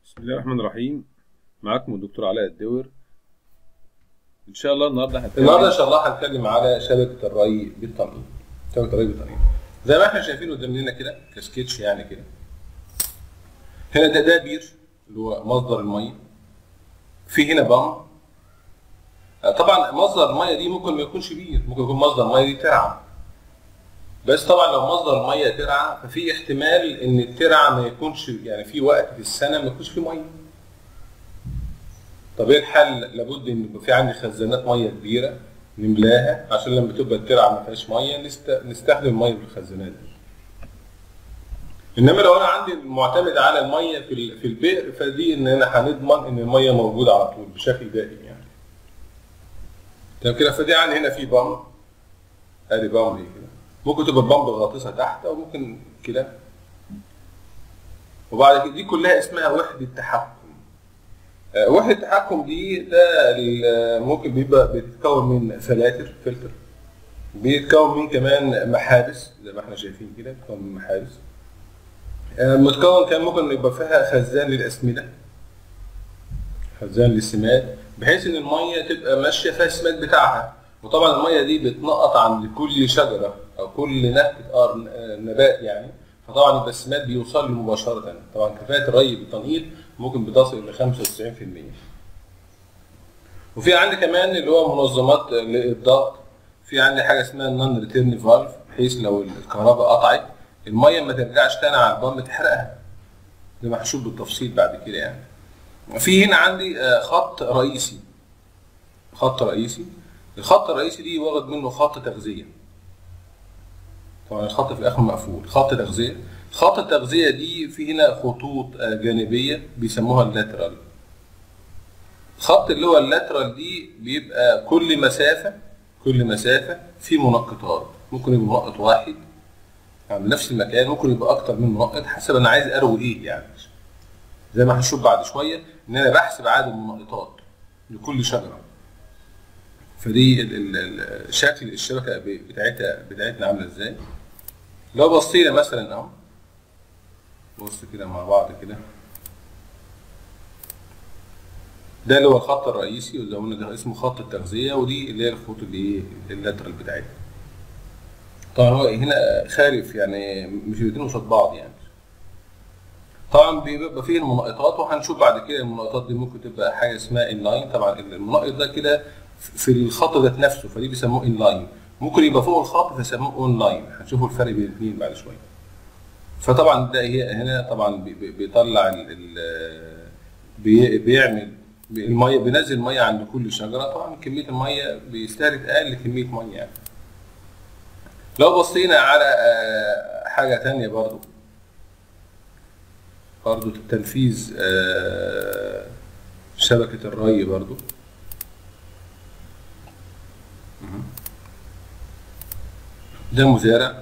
بسم الله الرحمن الرحيم معاكم الدكتور علاء الدور ان شاء الله النهارده هنتكلم النهارده ان شاء الله هنتكلم على شبكه الري بالتنقيط شبكه الري بالتنقيط زي ما احنا شايفين قدامنا كده كسكتش يعني كده هنا ده ده بير اللي هو مصدر الميه في هنا بام آه، طبعا مصدر الميه دي ممكن ما يكونش بير ممكن يكون مصدر الميه دي ترعه بس طبعا لو مصدر الميه ترعه ففي احتمال ان الترعه ما يكونش يعني في وقت في السنه ما يكونش في ميه طب ايه الحل؟ لابد ان يبقى في عندي خزانات ميه كبيره نملاها عشان لما تبقى الترعه ما فيهاش ميه نست... نستخدم الميه في الخزانات دي. انما لو انا عندي معتمد على الميه في ال- في البئر فدي ان انا هنضمن ان الميه موجوده على طول بشكل دائم يعني. تمام كده فدي عندي هنا في بامب ادي بامب ايه كده ممكن تبقى البامب غاطسه تحت او ممكن كده وبعد كده دي كلها اسمها وحده تحكم آه، وحدة التحكم دي ده ال- ممكن بيبقى بتتكون من فلاتر فلتر بيتكون من كمان محابس زي ما احنا شايفين كده بيتكون من محابس آه، متكون كان ممكن يبقى فيها خزان للأسمدة خزان للسماد بحيث ان المية تبقى ماشية فيها السماد بتاعها وطبعا المية دي بتنقط عند كل شجرة او كل نبتة اه آه، نبات يعني فطبعا يبقى السماد بيوصل له مباشرة طبعا كفاءة الري بالتنقيط ممكن بتصل ل 95% وفي عندي كمان اللي هو منظمات للضغط في عندي حاجه اسمها النون ريتيرن فالف بحيث لو الكهرباء قطعت الميه ما ترجعش تاني على البامب تحرقها ده محسوب بالتفصيل بعد كده يعني في هنا عندي آه، خط رئيسي خط رئيسي الخط الرئيسي دي واخد منه خط تغذيه طبعا الخط في الاخر مقفول خط تغذيه خط التغذيه دي في هنا خطوط آه، جانبيه بيسموها اللاترال خط اللي هو اللاترال دي بيبقى كل مسافه كل مسافه في منقطات ممكن يبقى منقط واحد عند نفس المكان ممكن يبقى اكتر من منقط حسب انا عايز اروي ايه يعني زي ما هنشوف بعد شويه ان انا بحسب عدد المنقطات لكل شجره فدي ال- ال- ال- شكل الشبكه ب- بتاعتها بتاعتنا عامله ازاي لو بصينا مثلا اهو بص كده مع بعض كده ده اللي هو الخط الرئيسي وزي ما قلنا ده اسمه خط التغذيه ودي اللي هي الخطوط اللي هي اللاترال بتاعتها طبعا هو هنا خالف يعني مش الاثنين قصاد بعض يعني طبعا بيبقى فيه المنقطات وهنشوف بعد كده المنقطات دي ممكن تبقى حاجه اسمها انلاين طبعا المنقط ده كده في الخط ذات نفسه فدي بيسموه انلاين ممكن يبقى فوق الخط فيسموه اون لاين هنشوفوا الفرق بين الاثنين بعد شويه فطبعا ده هي هنا طبعا بي- بي- بيطلع ال ال بي- بيعمل الميه بينزل ميه عند كل شجره طبعا كميه الميه بيستهلك اقل كميه ميه يعني لو بصينا على آه، حاجه تانية برضو برضو تنفيذ آه، شبكه الري برضو مهم. ده مزارع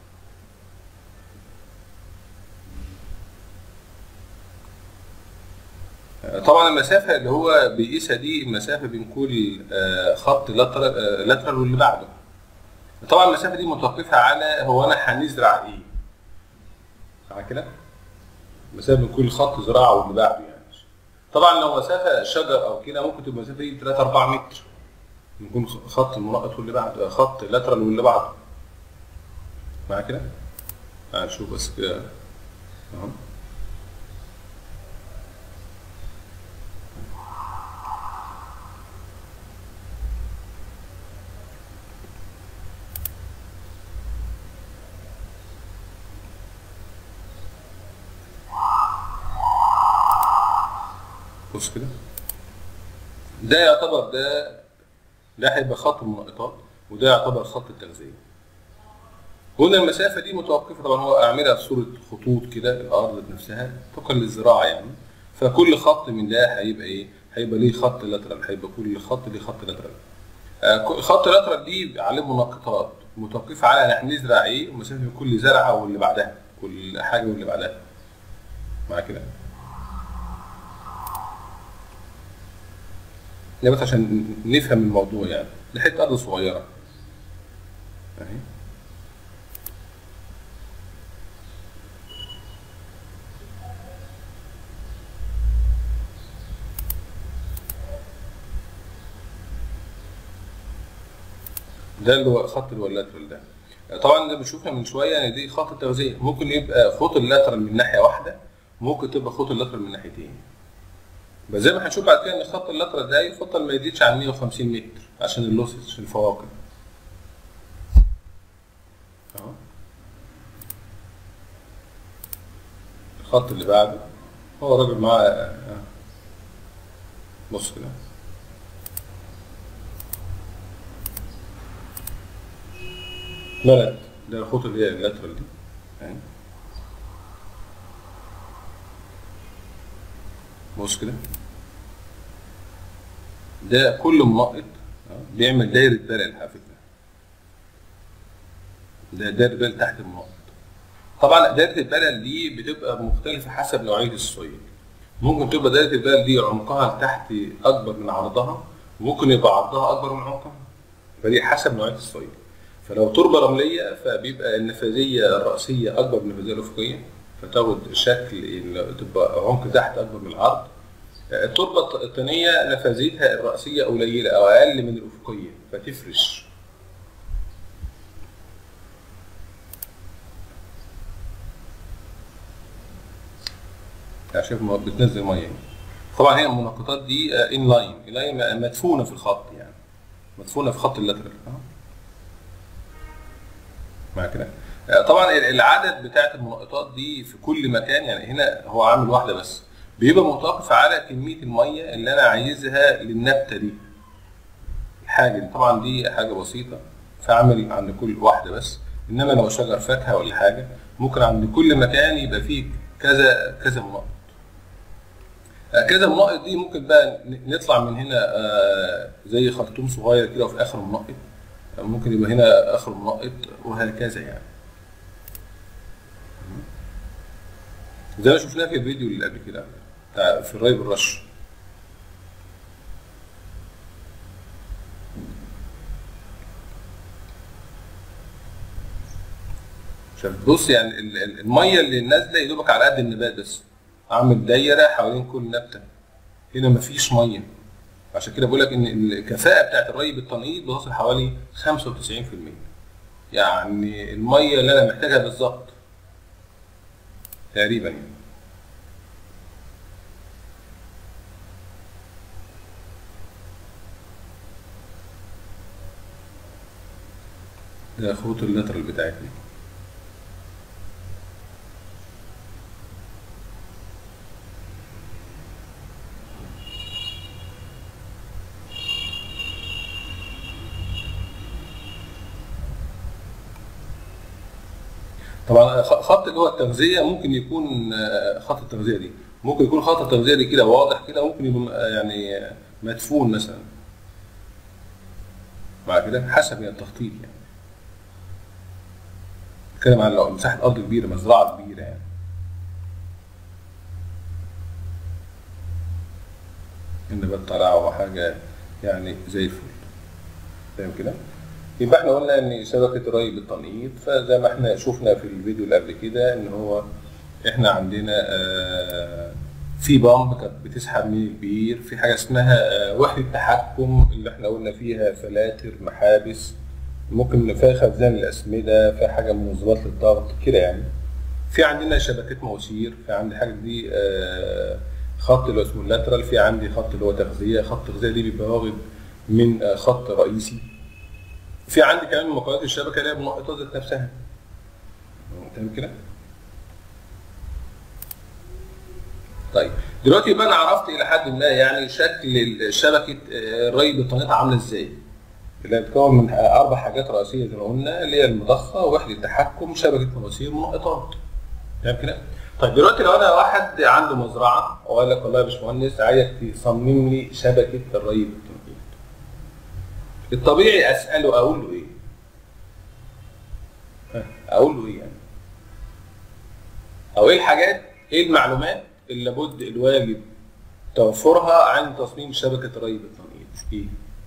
طبعا المسافه اللي هو بيقيسها دي المسافه بين كل آه، خط لاترال آه، لاترال واللي بعده طبعا المسافه دي متوقفه على هو انا هنزرع ايه صح كده مسافه بين كل خط زراعه واللي بعده يعني طبعا لو مسافه شجر او كده ممكن تبقى المسافه دي 3 4 متر يكون خط المنقط واللي بعده آه، خط لاترال واللي بعده مع كده هنشوف بس كده اهو بص كده ده يعتبر ده ده هيبقى خط المنقطات وده يعتبر خط التغذيه قلنا المسافه دي متوقفه طبعا هو اعملها في صوره خطوط كده الارض ذات نفسها طبقا للزراعه يعني فكل خط من ده هيبقى ايه هيبقى ليه خط لاترال هيبقى كل خط ليه خط لاترال آه، ك- خط لاترال دي عليه منقطات متوقفه على احنا هنزرع ايه ومسافه بين كل زرعه واللي بعدها كل حاجه واللي بعدها مع كده ده بس عشان نفهم الموضوع يعني دي حته ارض صغيره اهي ده اللي هو خط اللي هو اللاترال ده طبعا زي ما شفنا من شويه ان دي خط التغذيه ممكن يبقى خط اللاترال من ناحيه واحده ممكن تبقى خط اللاترال من ناحيتين بس زي ما هنشوف بعد كده ان خط اللاترال ده يفضل ما يزيدش عن 150 متر عشان اللوسز عشان الفواكه اهو الخط اللي بعده هو راجل معاه آه. بص كده بلد ده الخطوط اللي هي اللاترال دي يعني بص كده ده كل منقط بيعمل دايرة بلل على فكرة ده دايرة بلل تحت المنقط طبعا دايرة البلل دي بتبقى مختلفة حسب نوعية السويل ممكن تبقى دايرة البلل دي عمقها لتحت أكبر من عرضها ممكن يبقى عرضها أكبر من عمقها فدي حسب نوعية السويل فلو تربة رملية فبيبقى النفاذية الرأسية أكبر من النفاذية الأفقية فتاخد شكل تبقى عمق تحت أكبر من العرض التربة الطينية نفاذيتها الرأسية قليلة أو أقل من الأفقية فتفرش شايف بتنزل ميه طبعا هي المنقطات دي ان لاين ان لاين مدفونه في الخط يعني مدفونه في خط اللاترال مع كده طبعا العدد بتاعت المنقطات دي في كل مكان يعني هنا هو عامل واحده بس بيبقى متوقف على كميه الميه اللي انا عايزها للنبته دي الحاجه دي طبعا دي حاجه بسيطه فاعمل عند كل واحده بس انما لو شجر فاكهه ولا حاجه ممكن عند كل مكان يبقى فيه كذا كذا منقط كذا منقط دي ممكن بقى نطلع من هنا زي خرطوم صغير كده وفي اخر منقط ممكن يبقى هنا اخر منقط وهكذا يعني زي ما شفناه في الفيديو اللي قبل كده بتاع في الري بالرش شوف بص يعني الميه اللي نازله يا دوبك على قد النبات بس اعمل دايره حوالين كل نبته هنا مفيش ميه عشان كده بقول لك ان الكفاءه بتاعت الري بالتنقيط بتصل حوالي 95% يعني الميه اللي انا محتاجها بالظبط تقريبا يعني ده خطوط اللاترال بتاعتنا طبعا خط اللي هو التغذيه ممكن يكون خط التغذيه دي ممكن يكون خط التغذيه دي كده واضح كده ممكن يبقى يعني مدفون مثلا مع كده حسب يعني التخطيط يعني نتكلم عن لو مساحه ارض كبيره مزرعه كبيره يعني النبات طلع وحاجه يعني زي الفل فاهم كده؟ يبقى احنا قلنا ان شبكه الري بالتنقيط فزي ما احنا شفنا في الفيديو اللي قبل كده ان هو احنا عندنا آه في بامب كانت بتسحب من البير في حاجه اسمها آه وحده تحكم اللي احنا قلنا فيها فلاتر محابس ممكن فيها خزان الاسمده فيها حاجه منظمات للضغط كده يعني في عندنا شبكات مواسير في عندي حاجه دي آه خط اللي اسمه اللاترال في عندي خط اللي هو تغذيه خط التغذيه دي بيبقى واخد من آه خط رئيسي في عندي كمان مكونات الشبكه اللي هي المنقطات ذات نفسها تمام كده طيب دلوقتي يبقى انا عرفت الى حد ما يعني شكل شبكه الري بالتنقيط عامله ازاي اللي بتتكون من اربع حاجات رئيسيه زي ما قلنا اللي هي المضخه وحده التحكم شبكه مواسير منقطات تمام كده طيب دلوقتي لو انا واحد عنده مزرعه وقال لك والله يا باشمهندس عايزك تصمم لي شبكه الري بالتنقيط الطبيعي اساله اقول له ايه؟ اقول له ايه يعني؟ او ايه الحاجات ايه المعلومات اللي لابد الواجب توفرها عند تصميم شبكه الري بالتنقيط؟ ايه؟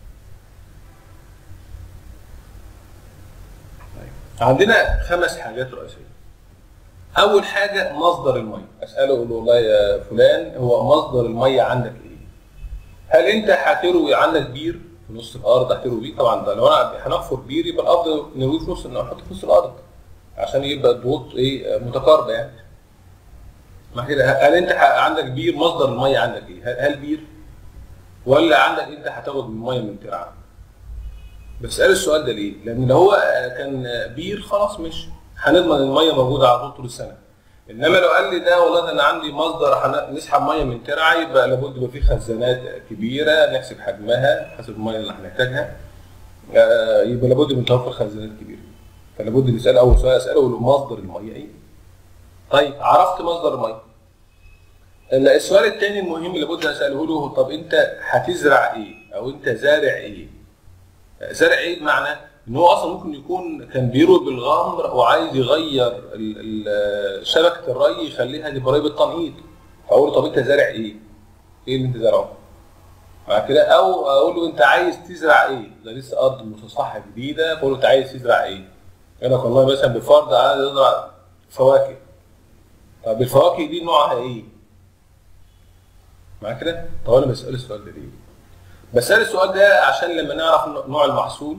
طيب. عندنا خمس حاجات رئيسيه. اول حاجه مصدر الميه، اساله اقول له والله يا فلان هو مصدر الميه عندك ايه؟ هل انت هتروي عندك بير في نص الارض احتروا بيه طبعا ده لو انا هنحفر بير يبقى الافضل نرويه في نص نحطه في نص الارض عشان يبقى الضغوط ايه متقاربه يعني ما كده هل انت ح- عندك بير مصدر الميه عندك ايه؟ هل- هل بير ولا عندك انت هتاخد الميه من ترعه؟ بسأل السؤال ده ليه؟ لأن لو هو كان بير خلاص مش هنضمن المية موجودة على طول طول السنة. إنما لو قال لي ده والله ده أنا عندي مصدر هن- نسحب مية من ترعة يبقى لابد يبقى في خزانات كبيرة نحسب حجمها حسب المية اللي هنحتاجها. آه، يبقى لابد من توفر خزانات كبيرة. فلابد نسأل أول سؤال أسأله أقول له مصدر المية إيه؟ طيب عرفت مصدر المية. لا، السؤال الثاني المهم اللي لابد اساله له طب انت هتزرع ايه؟ او انت زارع ايه؟ زرع ايه بمعنى ان هو اصلا ممكن يكون كان بيروي بالغمر وعايز يغير ال- ال- شبكه الري يخليها تبقى ري بالتنقيط فاقول له طب انت زارع ايه؟ ايه اللي انت زارعه؟ بعد كده او اقول له انت عايز تزرع ايه؟ ده لسه ارض مستصحه جديده فاقول له انت عايز تزرع ايه؟ يقول لك والله مثلا بفرض عايز ازرع فواكه طب الفواكه دي نوعها ايه؟ معايا كده؟ طب انا بسال السؤال ده ليه؟ بسال السؤال ده عشان لما نعرف نوع المحصول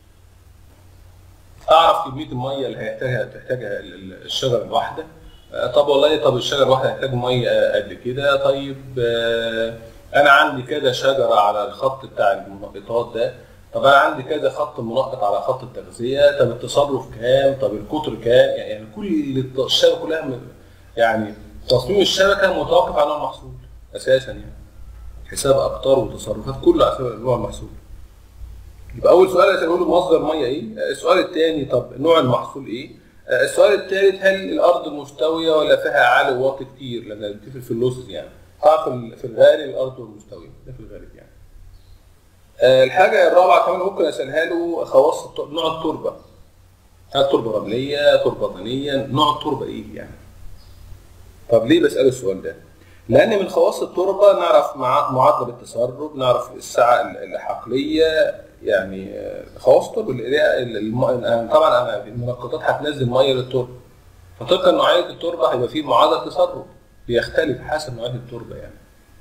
اعرف كميه الميه اللي هيحتاجها تحتاجها ال- ال- الشجره الواحده آه، طب والله طب الشجره الواحده هتحتاج ميه آه، قد كده طيب آه، انا عندي كذا شجره على الخط بتاع المنقطات ده طب انا عندي كذا خط منقط على خط التغذيه طب التصرف كام طب القطر كام يعني يعني كل الت- الشبكه كلها م- يعني تصميم الشبكه متوقف على نوع المحصول اساسا يعني حساب اقطار وتصرفات كله على حسب نوع المحصول يبقى اول سؤال اساله له مصدر ميه ايه؟ السؤال الثاني طب نوع المحصول ايه؟ السؤال الثالث هل الارض مستويه ولا فيها اعالي وواطي كتير؟ لان بتفرق في اللوسز يعني. طبعا في ال- في الغالب الارض مستويه ده في الغالب يعني. آه، الحاجه الرابعه كمان ممكن اسالها له خواص الت- نوع التربه. هل تربه رمليه؟ تربه طينيه؟ نوع التربه ايه يعني؟ طب ليه بساله السؤال ده؟ لان من خواص التربه نعرف مع معدل التسرب، نعرف السعه ال- الحقليه يعني آه، خواص التربه اللي هي ال- الم- أنا- طبعا انا المنقطات هتنزل ميه للتربه فطبقا نوعيه التربه هيبقى فيه معدل تسرب بيختلف حسب نوعيه التربه يعني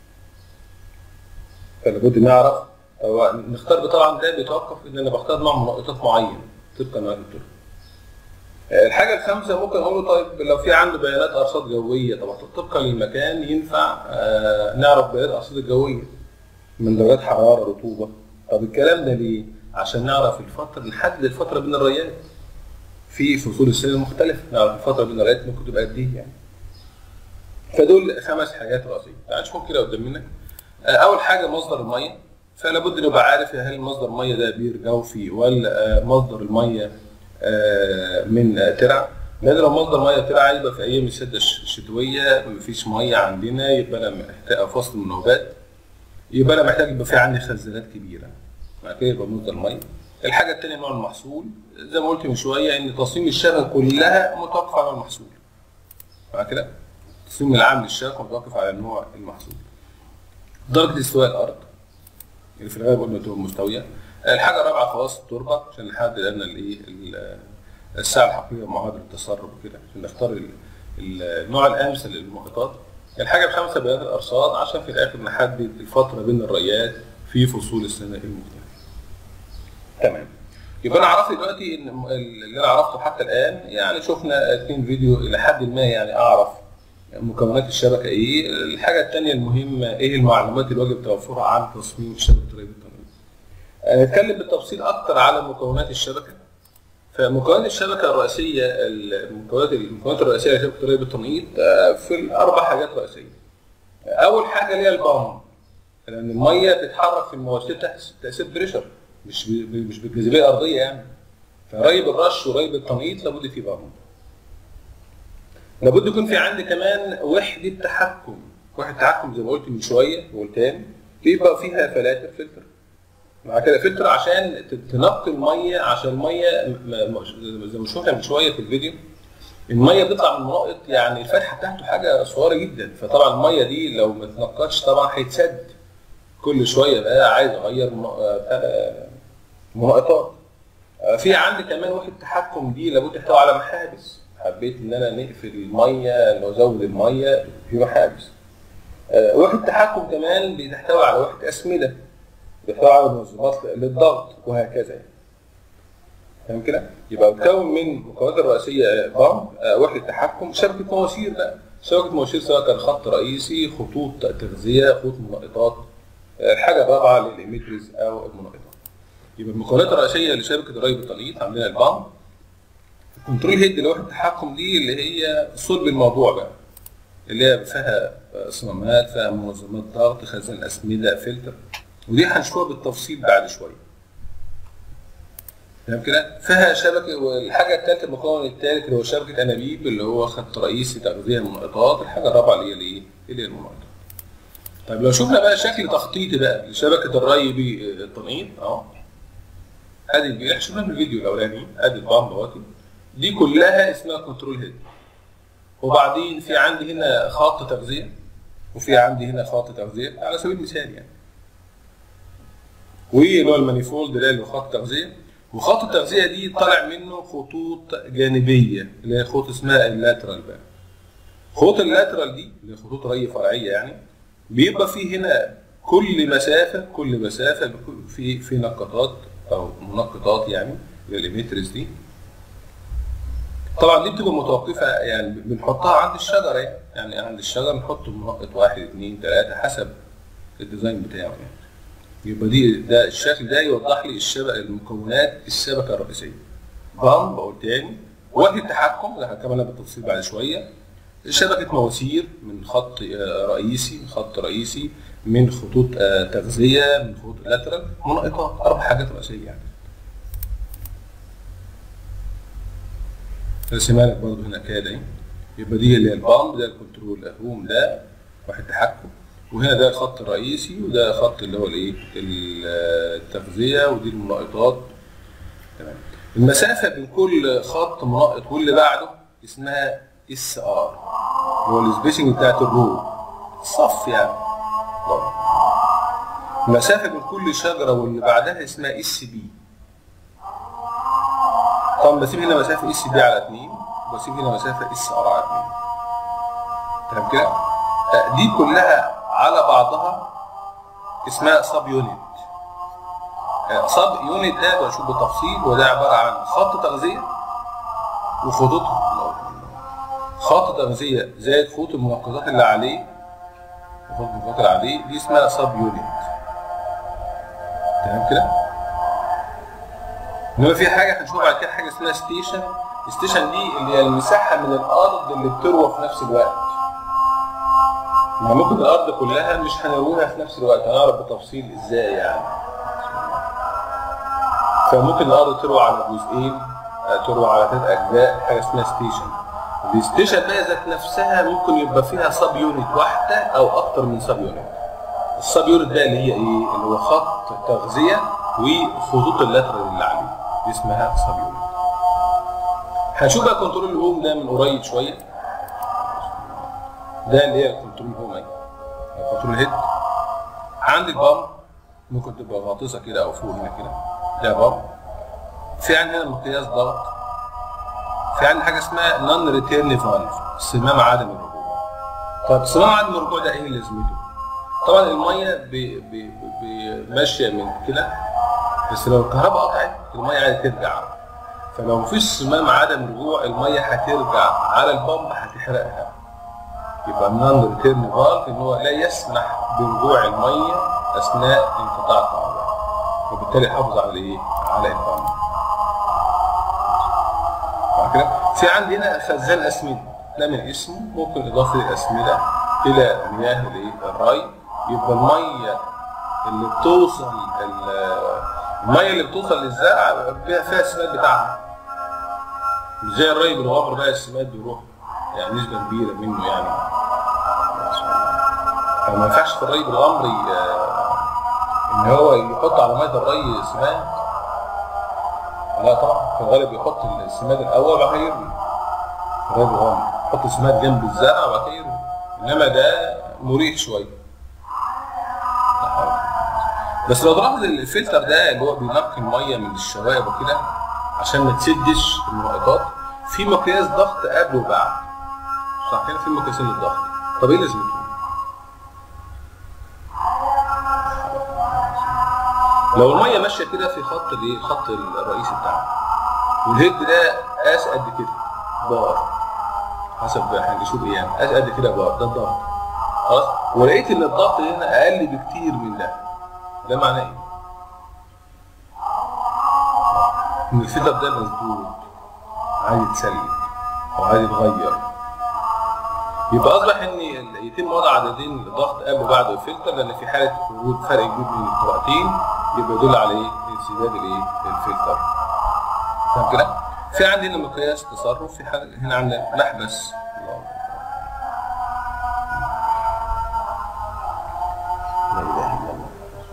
فلابد نعرف هو نختار طبعا ده بيتوقف ان انا بختار نوع منقطات معين طبقا نوعيه التربه الحاجة الخامسة ممكن أقول له طيب لو في عنده بيانات أرصاد جوية طبعا طبقا للمكان ينفع آه، نعرف بيانات الأرصاد الجوية من درجات حرارة رطوبة طب الكلام ده ليه؟ عشان نعرف الفترة نحدد الفترة بين الريات في فصول السنة المختلفة نعرف الفترة بين الريات ممكن تبقى قد إيه يعني فدول خمس حاجات رئيسية تعال نشوفهم كده قدام منك آه، أول حاجة مصدر المية فلا بد نبقى عارف هل مصدر المية ده بير جوفي ولا آه، مصدر المية آه، من آه، ترع لان لو مصدر ميه ترع يبقى في ايام الشده الش- الشتويه مفيش ميه عندنا يبقى انا محتاج فصل المناوبات يبقى انا محتاج يبقى في عندي خزانات كبيره بعد كده يبقى مصدر ميه الحاجه الثانيه نوع المحصول زي ما قلت من شويه ان تصميم الشبكه كلها متوقف على المحصول بعد كده التصميم العام للشبكه متوقف على نوع المحصول درجه استواء الارض اللي في الغالب قلنا تبقى مستويه الحاجه الرابعه خواص التربه عشان نحدد ان الايه ال- السعه الحقيقيه ومعادله التسرب وكده عشان نختار ال- ال- النوع الامثل للمحيطات الحاجه الخامسه بيانات الارصاد عشان في الاخر نحدد الفتره بين الريات في فصول السنه المختلفه تمام يبقى انا عرفت دلوقتي ان م- اللي انا عرفته حتى الان يعني شفنا اثنين فيديو الى حد ما يعني اعرف مكونات الشبكه ايه الحاجه الثانيه المهمه ايه المعلومات اللي واجب توفرها عن تصميم شبكه ري التنقيط هنتكلم بالتفصيل اكتر على مكونات الشبكه فمكونات الشبكه الرئيسيه المكونات المكونات الرئيسيه لشبكه ري التنقيط آه، في الاربع حاجات رئيسيه اول حاجه اللي هي البامب لان الميه بتتحرك في المواسير تحت تاثير بريشر مش ب- مش بالجاذبيه الارضيه يعني فري بالرش وري بالتنقيط لابد في بامب لابد يكون في عندي كمان وحده تحكم وحده تحكم زي ما قلت من شويه وقلت تاني بيبقى فيها فلاتر فلتر مع كده فلتر عشان ت- تنقي الميه عشان الميه م- م- زي ما شفنا من شويه في الفيديو الميه بتطلع من المناقط يعني الفتحه بتاعته حاجه صغيره جدا فطبعا الميه دي لو ما اتنقتش طبعا هيتسد كل شويه بقى عايز اغير منا- آه، بتاع ده، مناقطات آه، في عندي كمان وحده التحكم دي لابد تحتوي على محابس حبيت ان انا نقفل الميه لو ازود الميه في محابس آه، وحده التحكم كمان بتحتوي على وحده اسمده بيحتوي على منظمات للضغط وهكذا يعني فاهم كده؟ يبقى بتكون من المكونات الرئيسيه بامب وحده تحكم شبكه مواسير بقى شبكه مواسير سواء كان خط رئيسي خطوط تغذيه خطوط منقطات آه، الحاجه الرابعه للإيميترز او المنقطات يبقى المكونات الرئيسيه لشبكه الري بالتنقيط عندنا البامب الكنترول هيد اللي هو التحكم دي اللي هي صلب الموضوع بقى اللي هي فيها صمامات فيها منظمات ضغط خزان اسمده فلتر ودي هنشوفها بالتفصيل بعد شويه تمام كده فيها شبكه والحاجه الثالثه المكون الثالث اللي هو شبكه انابيب اللي هو خط رئيسي تغذيه المنقطات الحاجه الرابعه اللي هي الايه اللي هي المنقطات طيب لو شفنا بقى شكل تخطيطي بقى لشبكه الري بالتنقيط اهو ادي البي- احنا شفناها في الفيديو الاولاني ادي البامب اهوتي دي كلها اسمها كنترول هيد وبعدين في عندي هنا خط تغذيه وفي عندي هنا خط تغذيه على سبيل المثال يعني واللي هو المانيفولد ده اللي هو خط تغذيه وخط التغذيه دي طالع منه خطوط جانبيه اللي هي خطوط اسمها اللاترال بقى خطوط اللاترال دي اللي هي خطوط ري فرعيه يعني بيبقى في هنا كل مسافه كل مسافه بيكون في في نقطات او منقطات يعني اللي هي الاميترز دي طبعا دي بتبقى متوقفه يعني بنحطها عند الشجره يعني يعني عند الشجره نحط منقط واحد اثنين ثلاثه حسب الديزاين بتاعه يعني يبقى دي ده الشكل ده يوضح لي الشبكه المكونات الشبكه الرئيسيه بام بقول تاني وحده تحكم ده هنكملها بالتفصيل بعد شويه شبكه مواسير من خط آه، رئيسي من خط رئيسي من خطوط آه، تغذيه من خطوط لاترال منقطات اربع حاجات رئيسيه يعني رسمها لك برضه هنا كده اهي يبقى دي اللي هي البامب ده الكنترول روم ده واحد تحكم وهنا ده الخط الرئيسي وده خط اللي هو الايه التغذيه ودي المنقطات تمام المسافه بين كل خط منقط واللي بعده اسمها اس ار هو السبيسنج بتاعت الرو الصف يعني طبعا. المسافه بين كل شجره واللي بعدها اسمها اس بي طبعا بسيب هنا مسافه اس بي على 2 وبسيب هنا مسافه اس ار على 2 تمام كده آه، دي كلها على بعضها اسمها سب يونت سب يونت ده بشوف بالتفصيل وده عباره عن خط تغذيه وخطوط خط تغذيه زائد خطوط المنقطات اللي عليه خطوط المنقطات اللي عليه دي اسمها سب يونت تمام كده انما في حاجه هنشوف بعد كده حاجه اسمها ستيشن ستيشن دي اللي هي المساحه من الارض اللي بتروى في نفس الوقت يعني ممكن الارض كلها مش هنرويها في نفس الوقت هنعرف بالتفصيل ازاي يعني فممكن الارض تروى على جزئين آه، تروى على ثلاث اجزاء حاجه اسمها ستيشن الستيشن بقى ذات نفسها ممكن يبقى فيها سب يونت واحده او اكتر من سب يونت السب يونت ده اللي هي ايه اللي هو خط تغذيه وخطوط اللاترال اللي عليه دي اسمها سب يونت هنشوف بقى كنترول الهوم ده من قريب شويه ده اللي هي الكنترول هوم اهي الكنترول هيد عندك بام ممكن تبقى غاطسه كده او فوق هنا كده ده بام في عندنا مقياس ضغط في عندنا حاجه اسمها نون ريتيرن فالف صمام عدم الرجوع طب صمام عدم الرجوع ده ايه لازمته؟ طبعا الميه بي- بي- بي- ماشيه من كده بس لو الكهرباء قطعت الميه عايزه ترجع فلو مفيش صمام عدم رجوع الميه هترجع على البامب هتحرقها يبقى النون ريتيرن فالف ان هو لا يسمح برجوع الميه اثناء انقطاع الكهرباء وبالتالي يحافظ على ايه؟ على البامب بعد كده في عندي هنا خزان اسمده ده من اسمه ممكن اضافه الاسمده الى مياه الايه؟ الري يبقى الميه اللي بتوصل ال- الميه اللي بتوصل للزرع بيبقى فيها السماد بتاعها مش زي الري بالغبر بقى السماد بيروح يعني نسبه كبيره منه يعني فما ينفعش في الري بالغمر ي- ان هو يحط على ميه الري سماد لا طبعا في الغالب يحط السماد الاول وبعد كده يرمي الري بالغمر يحط السماد جنب الزرع وبعد كده يرمي انما ده مريح شويه لا حول. بس لو تلاحظ الفلتر ده اللي هو بينقي الميه من الشوائب وكده عشان ما تسدش المنقطات في مقياس ضغط قبل وبعد صح كده في مقياسين للضغط طب ايه لازمته؟ لو الميه ماشيه كده في خط الايه الخط الرئيسي بتاعنا والهيد ده قاس قد كده بار حسب هنشوف ايه يعني قاس قد كده بار ده الضغط خلاص ولقيت ان الضغط هنا اقل بكتير من ده ده معناه ايه؟ ان الفلتر ده مسدود عايز يتسلك او عايز يتغير يبقى اصبح ان يتم وضع عددين ضغط قبل وبعد الفلتر لان في حاله وجود فرق كبير بين القراءتين يبقى يدل على ايه؟ انسداد الايه؟ الفلتر. فاهم كده؟ في عندنا مقياس تصرف في حاجه هنا عندنا محبس لا اله الا الله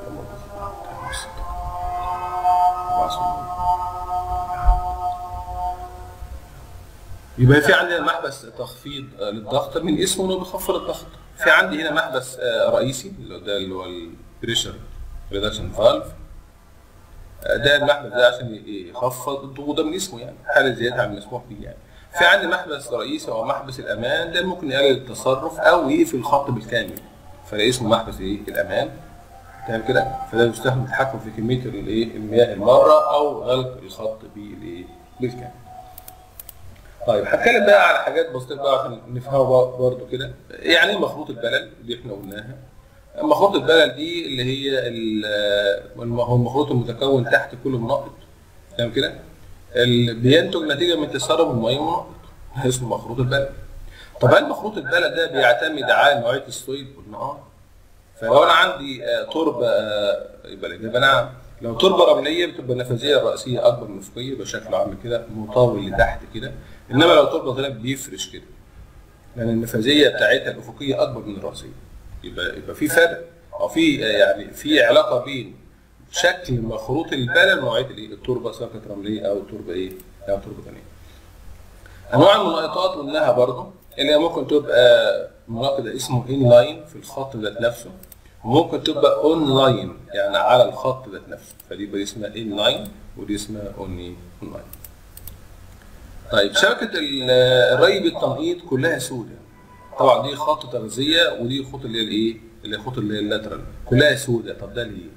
يبقى في عندنا محبس تخفيض آه، للضغط من اسمه انه بيخفض الضغط في عندي هنا محبس آه، رئيسي اللي هو ده اللي هو البريشر ريدكشن فالف ده المحبس ده عشان ي- يخفض الضغوط ده من اسمه يعني حاله زياده عن المسموح به يعني في عندي محبس رئيسي او محبس الامان ده ممكن يقلل التصرف او يقفل الخط بالكامل فده اسمه محبس ايه الامان تمام كده فده بيستخدم للتحكم في كميه الايه المياه الماره او غلق الخط بالايه بالكامل طيب هتكلم بقى على حاجات بسيطه بقى عشان نفهمها برضه كده يعني ايه مخروط البلل اللي احنا قلناها مخروط البلل دي اللي هي ال- الم- هو المخروط المتكون تحت كل منقط تمام كده ال- بينتج نتيجه من تسرب الميه منقط اسمه مخروط البلل طب هل مخروط البلل ده بيعتمد على نوعيه السويد قلنا اه فلو انا عندي آه، تربه آه، يبقى الاجابه نعم لو تربه رمليه بتبقى النفاذيه الرئيسيه اكبر من الافقيه يبقى شكله عامل كده مطاول لتحت كده انما لو تربه طلع بيفرش كده لان النفاذيه بتاعتها الافقيه اكبر من الراسيه يبقى يبقى في فرق او في آه، يعني في علاقه بين شكل مخروط البلل ونوعيه الايه التربه سواء كانت رمليه او تربه ايه او تربه ثانيه انواع المنقطات قلناها برضه اللي هي ممكن تبقى منقط اسمه ان لاين في الخط ذات نفسه وممكن تبقى اون لاين يعني على الخط ذات نفسه فدي يبقى اسمها ان لاين ودي اسمها اون لاين طيب شبكه ال- الري بالتنقيط كلها سوداء طبعا دي خط تغذيه ودي خط اللي هي الايه اللي هي خط اللي هي اللاترال كلها سوداء طب ده ليه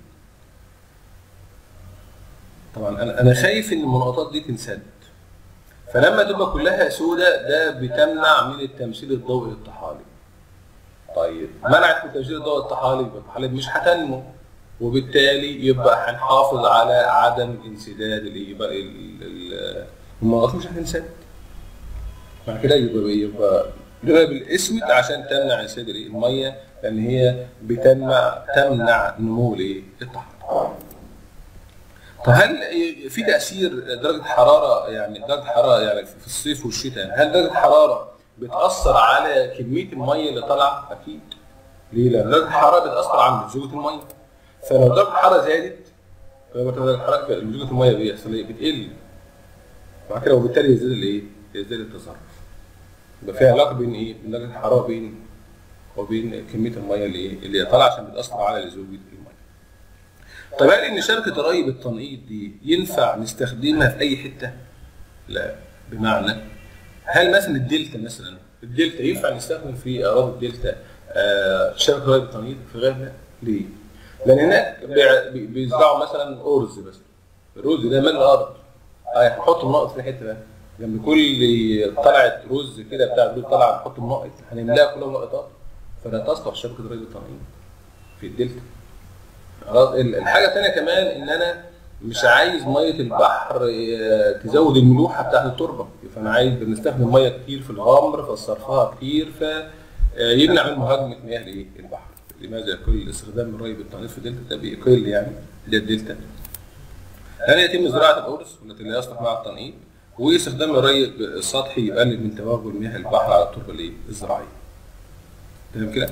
طبعا انا انا خايف ان المنقطات دي تنسد فلما تبقى كلها سوداء ده بتمنع من التمثيل الضوئي الطحالي طيب منعت من تمثيل الضوء الطحالي يبقى الطحالب مش هتنمو وبالتالي يبقى هنحافظ على عدم انسداد اللي يبقى ال- ال- المناطق مش هتنسد مع كده يبقى يبقى لغة بالاسود عشان تمنع انسداد الإيه؟ الميه لان هي بتمنع تمنع نمو الايه الطحالب طب هل في تاثير درجه حراره يعني درجه حراره يعني في الصيف والشتاء هل درجه حراره بتاثر على كميه الميه اللي طالعه اكيد ليه لان درجه الحراره بتاثر على نزوله الميه فلو درجه الحراره زادت فيبقى درجه الحراره نزوله الميه بيحصل ايه بتقل بعد كده وبالتالي يزداد الايه يزداد التصرف يبقى في علاقه بين ايه بين درجه الحراره بين وبين كميه الميه اللي ايه اللي طالعه عشان بتاثر على نزول الميه طب هل ان شبكه الري بالتنقيط دي ينفع نستخدمها في اي حته؟ لا بمعنى هل مثلا الدلتا مثلا الدلتا ينفع نستخدم في اراضي الدلتا آه شبكه ري بالتنقيط في غير لا ليه؟ لان هناك بيع- بي- بيزرعوا مثلا ارز بس الرز ده مال الارض اه هنحط منقط في الحته ده جنب كل طلعت رز كده بتاع دول طلع نحط منقط هنملاها كلها منقطات فلا تصلح شبكه الري بالتنقيط في الدلتا خلاص ال- الحاجه الثانيه كمان ان انا مش عايز ميه البحر آه، تزود الملوحه بتاعت التربه فانا عايز بنستخدم ميه كتير في الغمر فصرفها كتير فيمنع من مهاجمه مياه الايه البحر لماذا يقل استخدام الري بالتنقيط في الدلتا ده بيقل يعني ده الدلتا هل يتم زراعه الارز والتي لا يصلح مع التنقيط واستخدام الري السطحي يقلل من توغل مياه البحر على التربه الايه الزراعيه تمام كده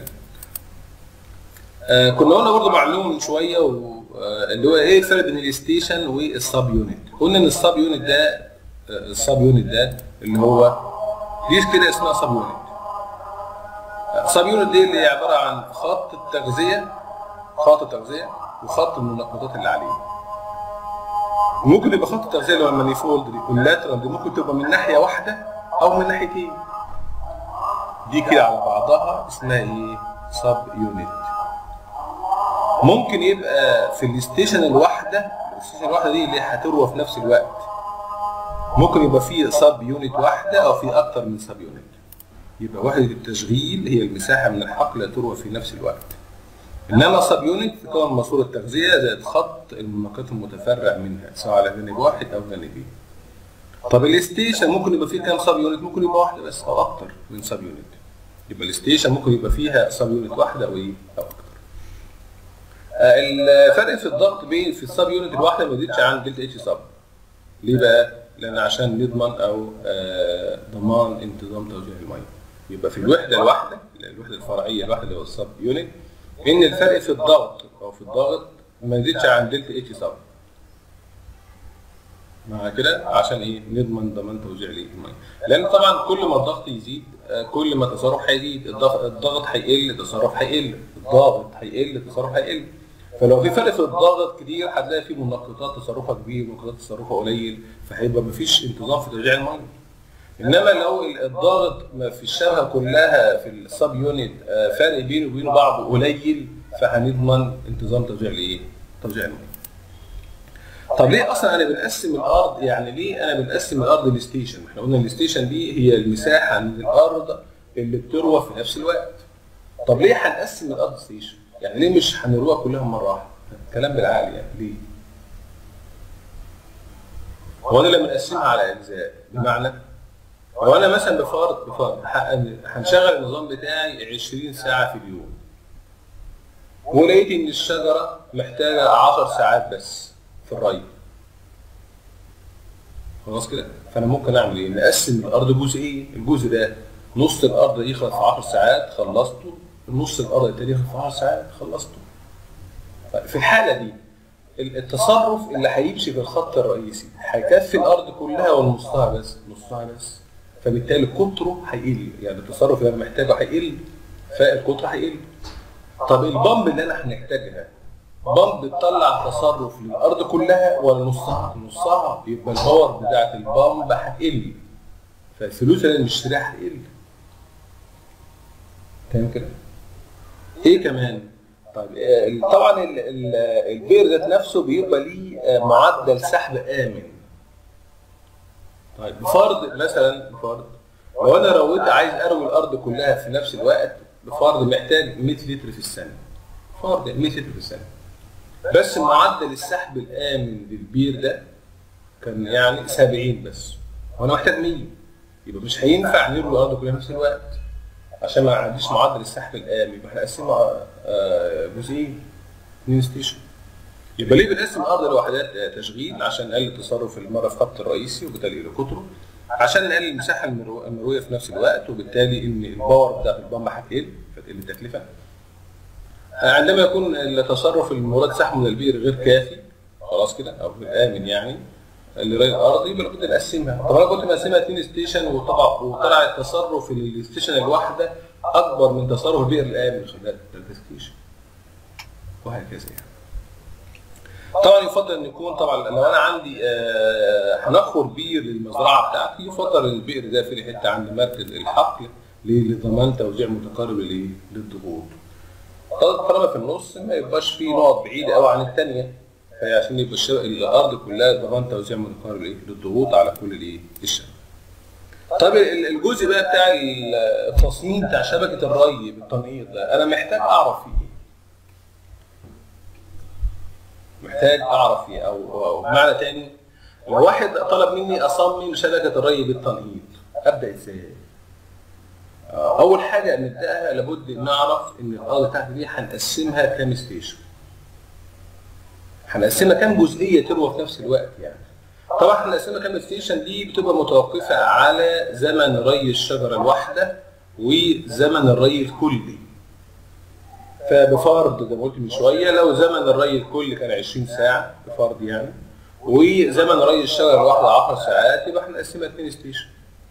آه كنا قلنا برضه معلومه من شويه و... آه اللي هو ايه الفرق بين الستيشن والسب يونت قلنا ان السب يونت ده آه السب يونت ده اللي هو دي كده اسمها سب يونت السب يونت دي اللي هي عباره عن خط التغذيه خط التغذيه وخط المنقطات اللي عليه ممكن يبقى خط التغذيه اللي هو المانيفولد دي واللاترال دي ممكن تبقى من ناحيه واحده او من ناحيتين دي كده على بعضها اسمها ايه سب يونت ممكن يبقى في الستيشن الواحده الستيشن الواحده دي اللي هتروى في نفس الوقت ممكن يبقى في سب يونت واحده او في اكتر من سب يونت يبقى وحده التشغيل هي المساحه من الحقل اللي تروى في نفس الوقت انما سب يونت تكون ماسوره التغذيه زائد خط المنقط المتفرع منها سواء على جانب واحد او جانبين طب الستيشن ممكن يبقى فيه كام سب يونت ممكن يبقى واحده بس او اكتر من سب يونت يبقى الستيشن ممكن يبقى فيها سب يونت واحده او ايه او اكتر آه، الفرق في الضغط بين في السب يونت الواحده ما يزيدش عن دلتا اتش سب ليه بقى؟ لان عشان نضمن او آه، ضمان انتظام توزيع الميه يبقى في الوحده الواحده الوحده الفرعيه الواحده اللي هو السب يونت ان الفرق في الضغط او في الضغط ما يزيدش عن دلتا اتش سب مع كده عشان ايه نضمن ضمان توزيع الايه الميه لان طبعا كل ما الضغط يزيد آه، كل ما التصرف هيزيد الضغط الضغط هيقل التصرف هيقل الضغط هيقل التصرف هيقل فلو في فرق في الضغط كتير هتلاقي في منقطات تصرفها كبير منقطات تصرفها قليل فهيبقى مفيش انتظام في توزيع الميه انما لو الضغط ما في الشبكه كلها في السب يونت آه، فرق بينه وبين بعضه قليل فهنضمن انتظام توزيع الايه؟ توزيع الميه. طب ليه اصلا انا بنقسم الارض يعني ليه انا بنقسم الارض لستيشن؟ احنا قلنا الستيشن دي هي المساحه من الارض اللي بتروى في نفس الوقت. طب ليه هنقسم الارض ستيشن؟ يعني ليه مش هنروها كلها مره واحده؟ كلام بالعقل يعني ليه؟ هو انا لما نقسمها على اجزاء بمعنى لو انا مثلا بفرض بفرض ح- هنشغل النظام بتاعي 20 ساعه في اليوم ولقيت ان الشجره محتاجه 10 ساعات بس في الري خلاص كده فانا ممكن اعمل ايه نقسم الارض جزئين الجزء ده نص الارض يخلص في 10 ساعات خلصته النص الارض التاني يخلص في 10 ساعات خلصته في الحاله دي التصرف اللي هيمشي في الخط الرئيسي هيكفي الارض كلها ولا نصها بس نصها بس فبالتالي قطره هيقل يعني التصرف اللي انا محتاجه هيقل فالقطر هيقل طب البامب اللي انا هنحتاجها بامب بتطلع تصرف للارض كلها ولا نصها نصها يبقى الباور بتاعت البامب هتقل فالفلوس اللي انا مشتريها هتقل تمام كده ايه كمان طيب آه، طبعا ال- ال- البير ذات نفسه بيبقى ليه آه، معدل سحب امن طيب بفرض مثلا بفرض لو انا رويت عايز اروي الارض كلها في نفس الوقت بفرض محتاج 100 لتر في السنه فرض 100 لتر في السنه بس معدل السحب الامن للبير ده كان يعني 70 بس وانا محتاج 100 يبقى مش هينفع نروي الارض كلها في نفس الوقت عشان ما عنديش معدل السحب الامن يبقى احنا قسمها آه، جزئين اثنين ستيشن يبقى ليه بنقسم الارض لوحدات آه، تشغيل عشان نقلل التصرف المره في الخط الرئيسي وبالتالي قطره عشان نقلل المساحه المرو- المرويه في نفس الوقت وبالتالي ان الباور بتاعت البامب هتقل فتقل التكلفه آه، عندما يكون التصرف المراد سحبه من البئر غير كافي خلاص كده او غير امن يعني لري الارض يبقى لابد نقسمها طب انا كنت مقسمها اتنين ستيشن وطبعا وطلع التصرف الستيشن الواحده اكبر من تصرف البئر الامن خلال ثلاثة ستيشن وهكذا يعني طبعا يفضل ان يكون طبعا لو انا عندي آه، هنخر بير للمزرعه بتاعتي يفضل البئر ده في حته عند مركز الحقل ليه؟ لضمان توزيع متقارب للايه؟ للضغوط. طب- طالما في النص ما يبقاش فيه نقط بعيده قوي عن الثانيه فهي عشان يبقى الشبكه الارض كلها ضمان توزيع متقارب لايه؟ للضغوط على كل الايه؟ الشبكه. طب ال- الجزء بقى بتاع التصميم بتاع شبكه الري بالتنقيط ده انا محتاج اعرف فيه ايه؟ محتاج اعرف فيه او او بمعنى تاني لو واحد طلب مني اصمم شبكه الري بالتنقيط ابدا ازاي؟ آه، اول حاجه نبداها لابد ان نعرف ان الارض بتاعتي دي هنقسمها كام ستيشن هنقسمها كام جزئيه تروى في نفس الوقت يعني طبعا هنقسمها كام ستيشن دي بتبقى متوقفه على زمن ري الشجره الواحده وزمن الري الكلي فبفرض زي ما قلت من شويه لو زمن الري الكلي كان 20 ساعه بفرض يعني وزمن ري الشجره الواحده 10 ساعات يبقى هنقسمها 2 ستيشن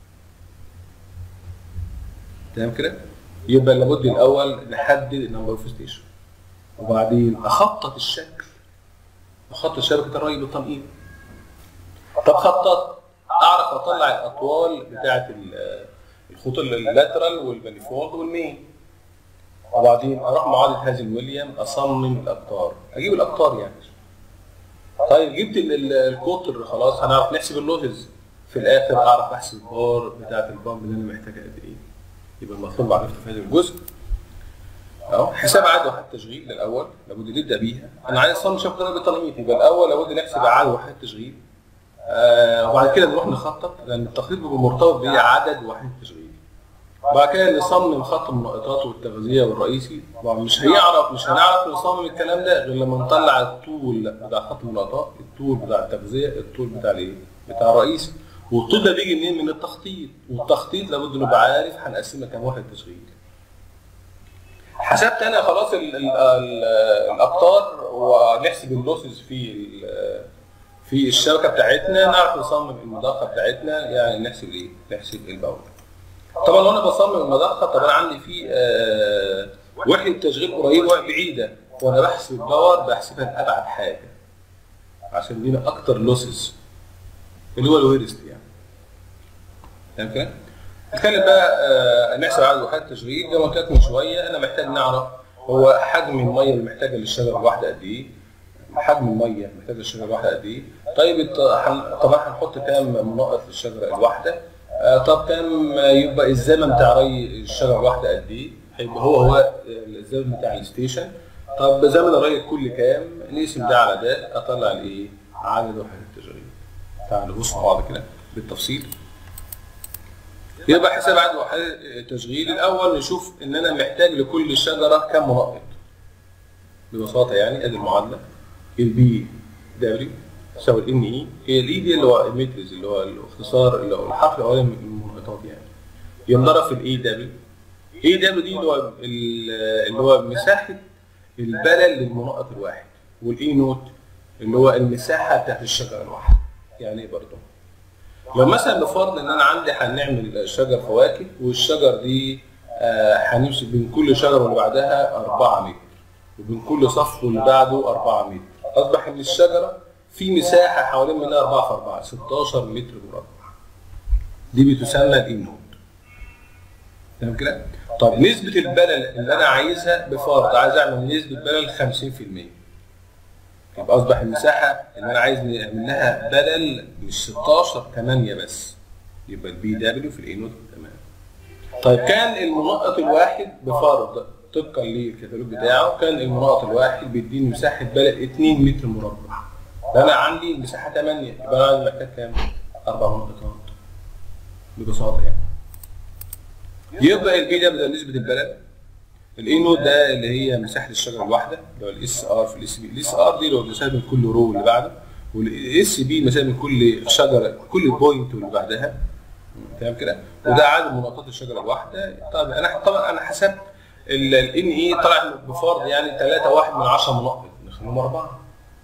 تمام كده؟ يبقى لابد الاول نحدد النمبر اوف ستيشن وبعدين اخطط الشكل اخطط شبكه الري بالتنقيط طب خطط اعرف اطلع الاطوال بتاعه ال- الخطوط اللاترال والمانيفولد والمين وبعدين اروح معادله هازل ويليام اصمم الاقطار اجيب الاقطار يعني طيب جبت ال- ال- القطر خلاص هنعرف نحسب اللوزز في الاخر اعرف احسب البار بتاعت البامب اللي انا محتاجها قد ايه يبقى المفروض معرفة في هذا الجزء اهو حساب عدد وحدات تشغيل الاول لابد نبدا بيها انا عايز اصمم شبكه درجه التنميط يبقى الاول لابد نحسب عدد وحدات تشغيل آه وبعد كده نروح نخطط لان التخطيط بيبقى مرتبط بعدد وحدات تشغيل بعد كده نصمم خط المنقطات والتغذيه والرئيسي طبعا مش هيعرف مش هنعرف نصمم الكلام ده غير لما نطلع الطول بتاع خط المنقطات الطول بتاع التغذيه الطول بتاع الايه بتاع الرئيسي والطول ده بيجي منين من التخطيط والتخطيط لابد نبقى عارف هنقسمها كام وحده تشغيل حسبت انا خلاص ال ال ال الاقطار ونحسب اللوسز في ال- في الشبكه بتاعتنا نعرف نصمم المضخه بتاعتنا يعني نحسب ايه؟ نحسب الباور. طبعا وانا بصمم المضخه طبعا عندي في آه، وحده تشغيل قريبه وبعيده وانا بحسب الباور بحسبها لابعد حاجه عشان دينا اكتر لوسز اللي هو الويرست يعني. تمام كده؟ نتكلم بقى آه، نحسب عدد وحدات التشغيل زي ما قلت لك من شويه انا محتاج نعرف هو حجم الميه اللي محتاجه للشجره الواحده قد ايه؟ حجم الميه محتاجه للشجره الواحده قد ايه؟ طيب الت- هن- طبعا هنحط كام منقط للشجره الواحده؟ آه، طب كام يبقى الزمن بتاع ري الشجره الواحده قد ايه؟ هيبقى هو هو الزمن بتاع الستيشن طب زمن الري الكل كام؟ نقسم ده على ده اطلع الايه؟ عدد وحدات التشغيل. تعالوا نبص مع بعض كده بالتفصيل. يبقى حساب عدد وحدات التشغيل الاول نشوف ان انا محتاج لكل شجره كم منقط ببساطه يعني ادي المعادله البي دبليو تساوي الان اي هي الاي دي اللي هو المترز اللي هو الاختصار اللي هو الحرف الاولاني من المنقطات يعني ينضرب في الاي دبليو اي دبليو دي اللي هو ال- اللي هو مساحه البلل للمنقط الواحد والاي نوت اللي هو المساحه بتاعت الشجره الواحده يعني ايه برضه لو مثلا بفرض ان انا عندي هنعمل شجر فواكه والشجر دي آه، هنمشي بين كل شجره واللي بعدها 4 متر وبين كل صف واللي بعده 4 متر اصبح ان الشجره في مساحه حوالين منها 4 في 4 16 متر مربع دي بتسمى الانود تمام كده؟ طب نسبة البلل اللي أنا عايزها بفرض عايز أعمل نسبة بلل 50% يبقى أصبح المساحة اللي أنا عايز منها بلل مش 16 8 بس يبقى البي دبليو في الإي نوت تمام طيب كان المنقط الواحد بفرض طبقا للكتالوج بتاعه كان المنقط الواحد بيديني مساحة بلل 2 متر مربع ده أنا عندي مساحة 8 يبقى أنا عندي محتاج كام؟ أربع منقطات ببساطة يعني يبقى البي ده ده نسبه البلد الاي نوت ده اللي هي مساحه الشجره الواحده اللي هو الاس ار في الاس بي الاس ار دي اللي هو المسافه من كل رو اللي بعده والاس بي المسافه من كل شجره كل بوينت واللي بعدها تمام كده وده عدد مناطات الشجره الواحده طبعا انا طبعا انا حسبت الان اي طلع بفرض يعني 3 1 من 10 مناطق نخليهم اربعه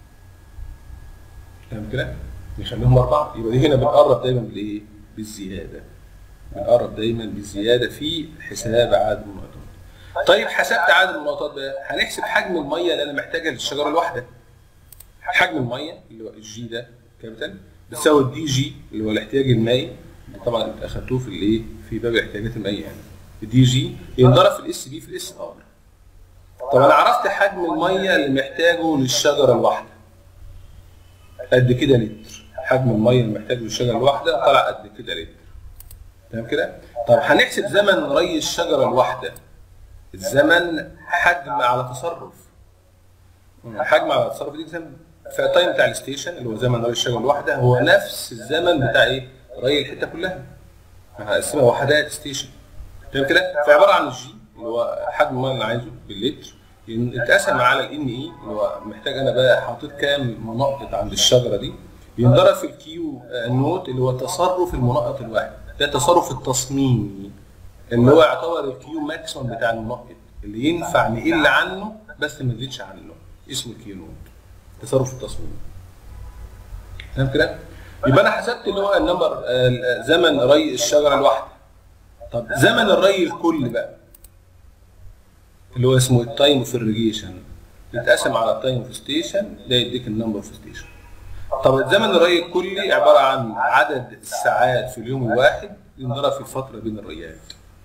تمام كده نخليهم اربعه يبقى دي هنا بنقرب دايما بالايه؟ بالزياده بنقرب دايما بالزياده في حساب عدد المناطات. طيب حسبت عدد المناطات بقى هنحسب حجم الميه اللي انا محتاجها للشجره الواحده. حجم الميه اللي هو الجي ده كابيتال بتساوي الدي جي اللي هو الاحتياج المائي اللي طبعا انت اخدتوه في الايه في باب الاحتياجات المائيه يعني الدي جي ينضرب في الاس بي في الاس ار. طب انا عرفت حجم الميه اللي محتاجه للشجره الواحده. قد كده لتر حجم الميه اللي محتاجه للشجره الواحده طلع قد كده لتر. تمام كده؟ طب هنحسب زمن ري الشجره الواحده الزمن حجم على تصرف حجم على تصرف دي زمن فالتايم بتاع الستيشن اللي هو زمن ري الشجره الواحده هو نفس الزمن بتاع ايه؟ ري الحته كلها هقسمها وحدات ستيشن تمام كده؟ فعباره عن الجي اللي هو حجم الميه اللي عايزه باللتر يتقسم على الان اي اللي هو محتاج انا بقى حاطط كام منقط عند الشجره دي ينضرب في الكيو نوت اللي هو تصرف المنقط الواحد ده تصرف التصميمي اللي هو يعتبر الكيو ماكسيمم بتاع المنقط اللي ينفع نقل عنه بس ما نزيدش عنه اسمه الكيو نوت تصرف التصميمي تمام كده؟ يبقى انا حسبت اللي هو النمبر آه، زمن ري الشجره الواحده طب زمن الري الكل بقى اللي هو اسمه التايم اوف irrigation يتقسم على التايم اوف ستيشن ده يديك النمبر اوف ستيشن طب زمن الري الكلي عباره عن عدد الساعات في اليوم الواحد ينضرب في الفتره بين الريات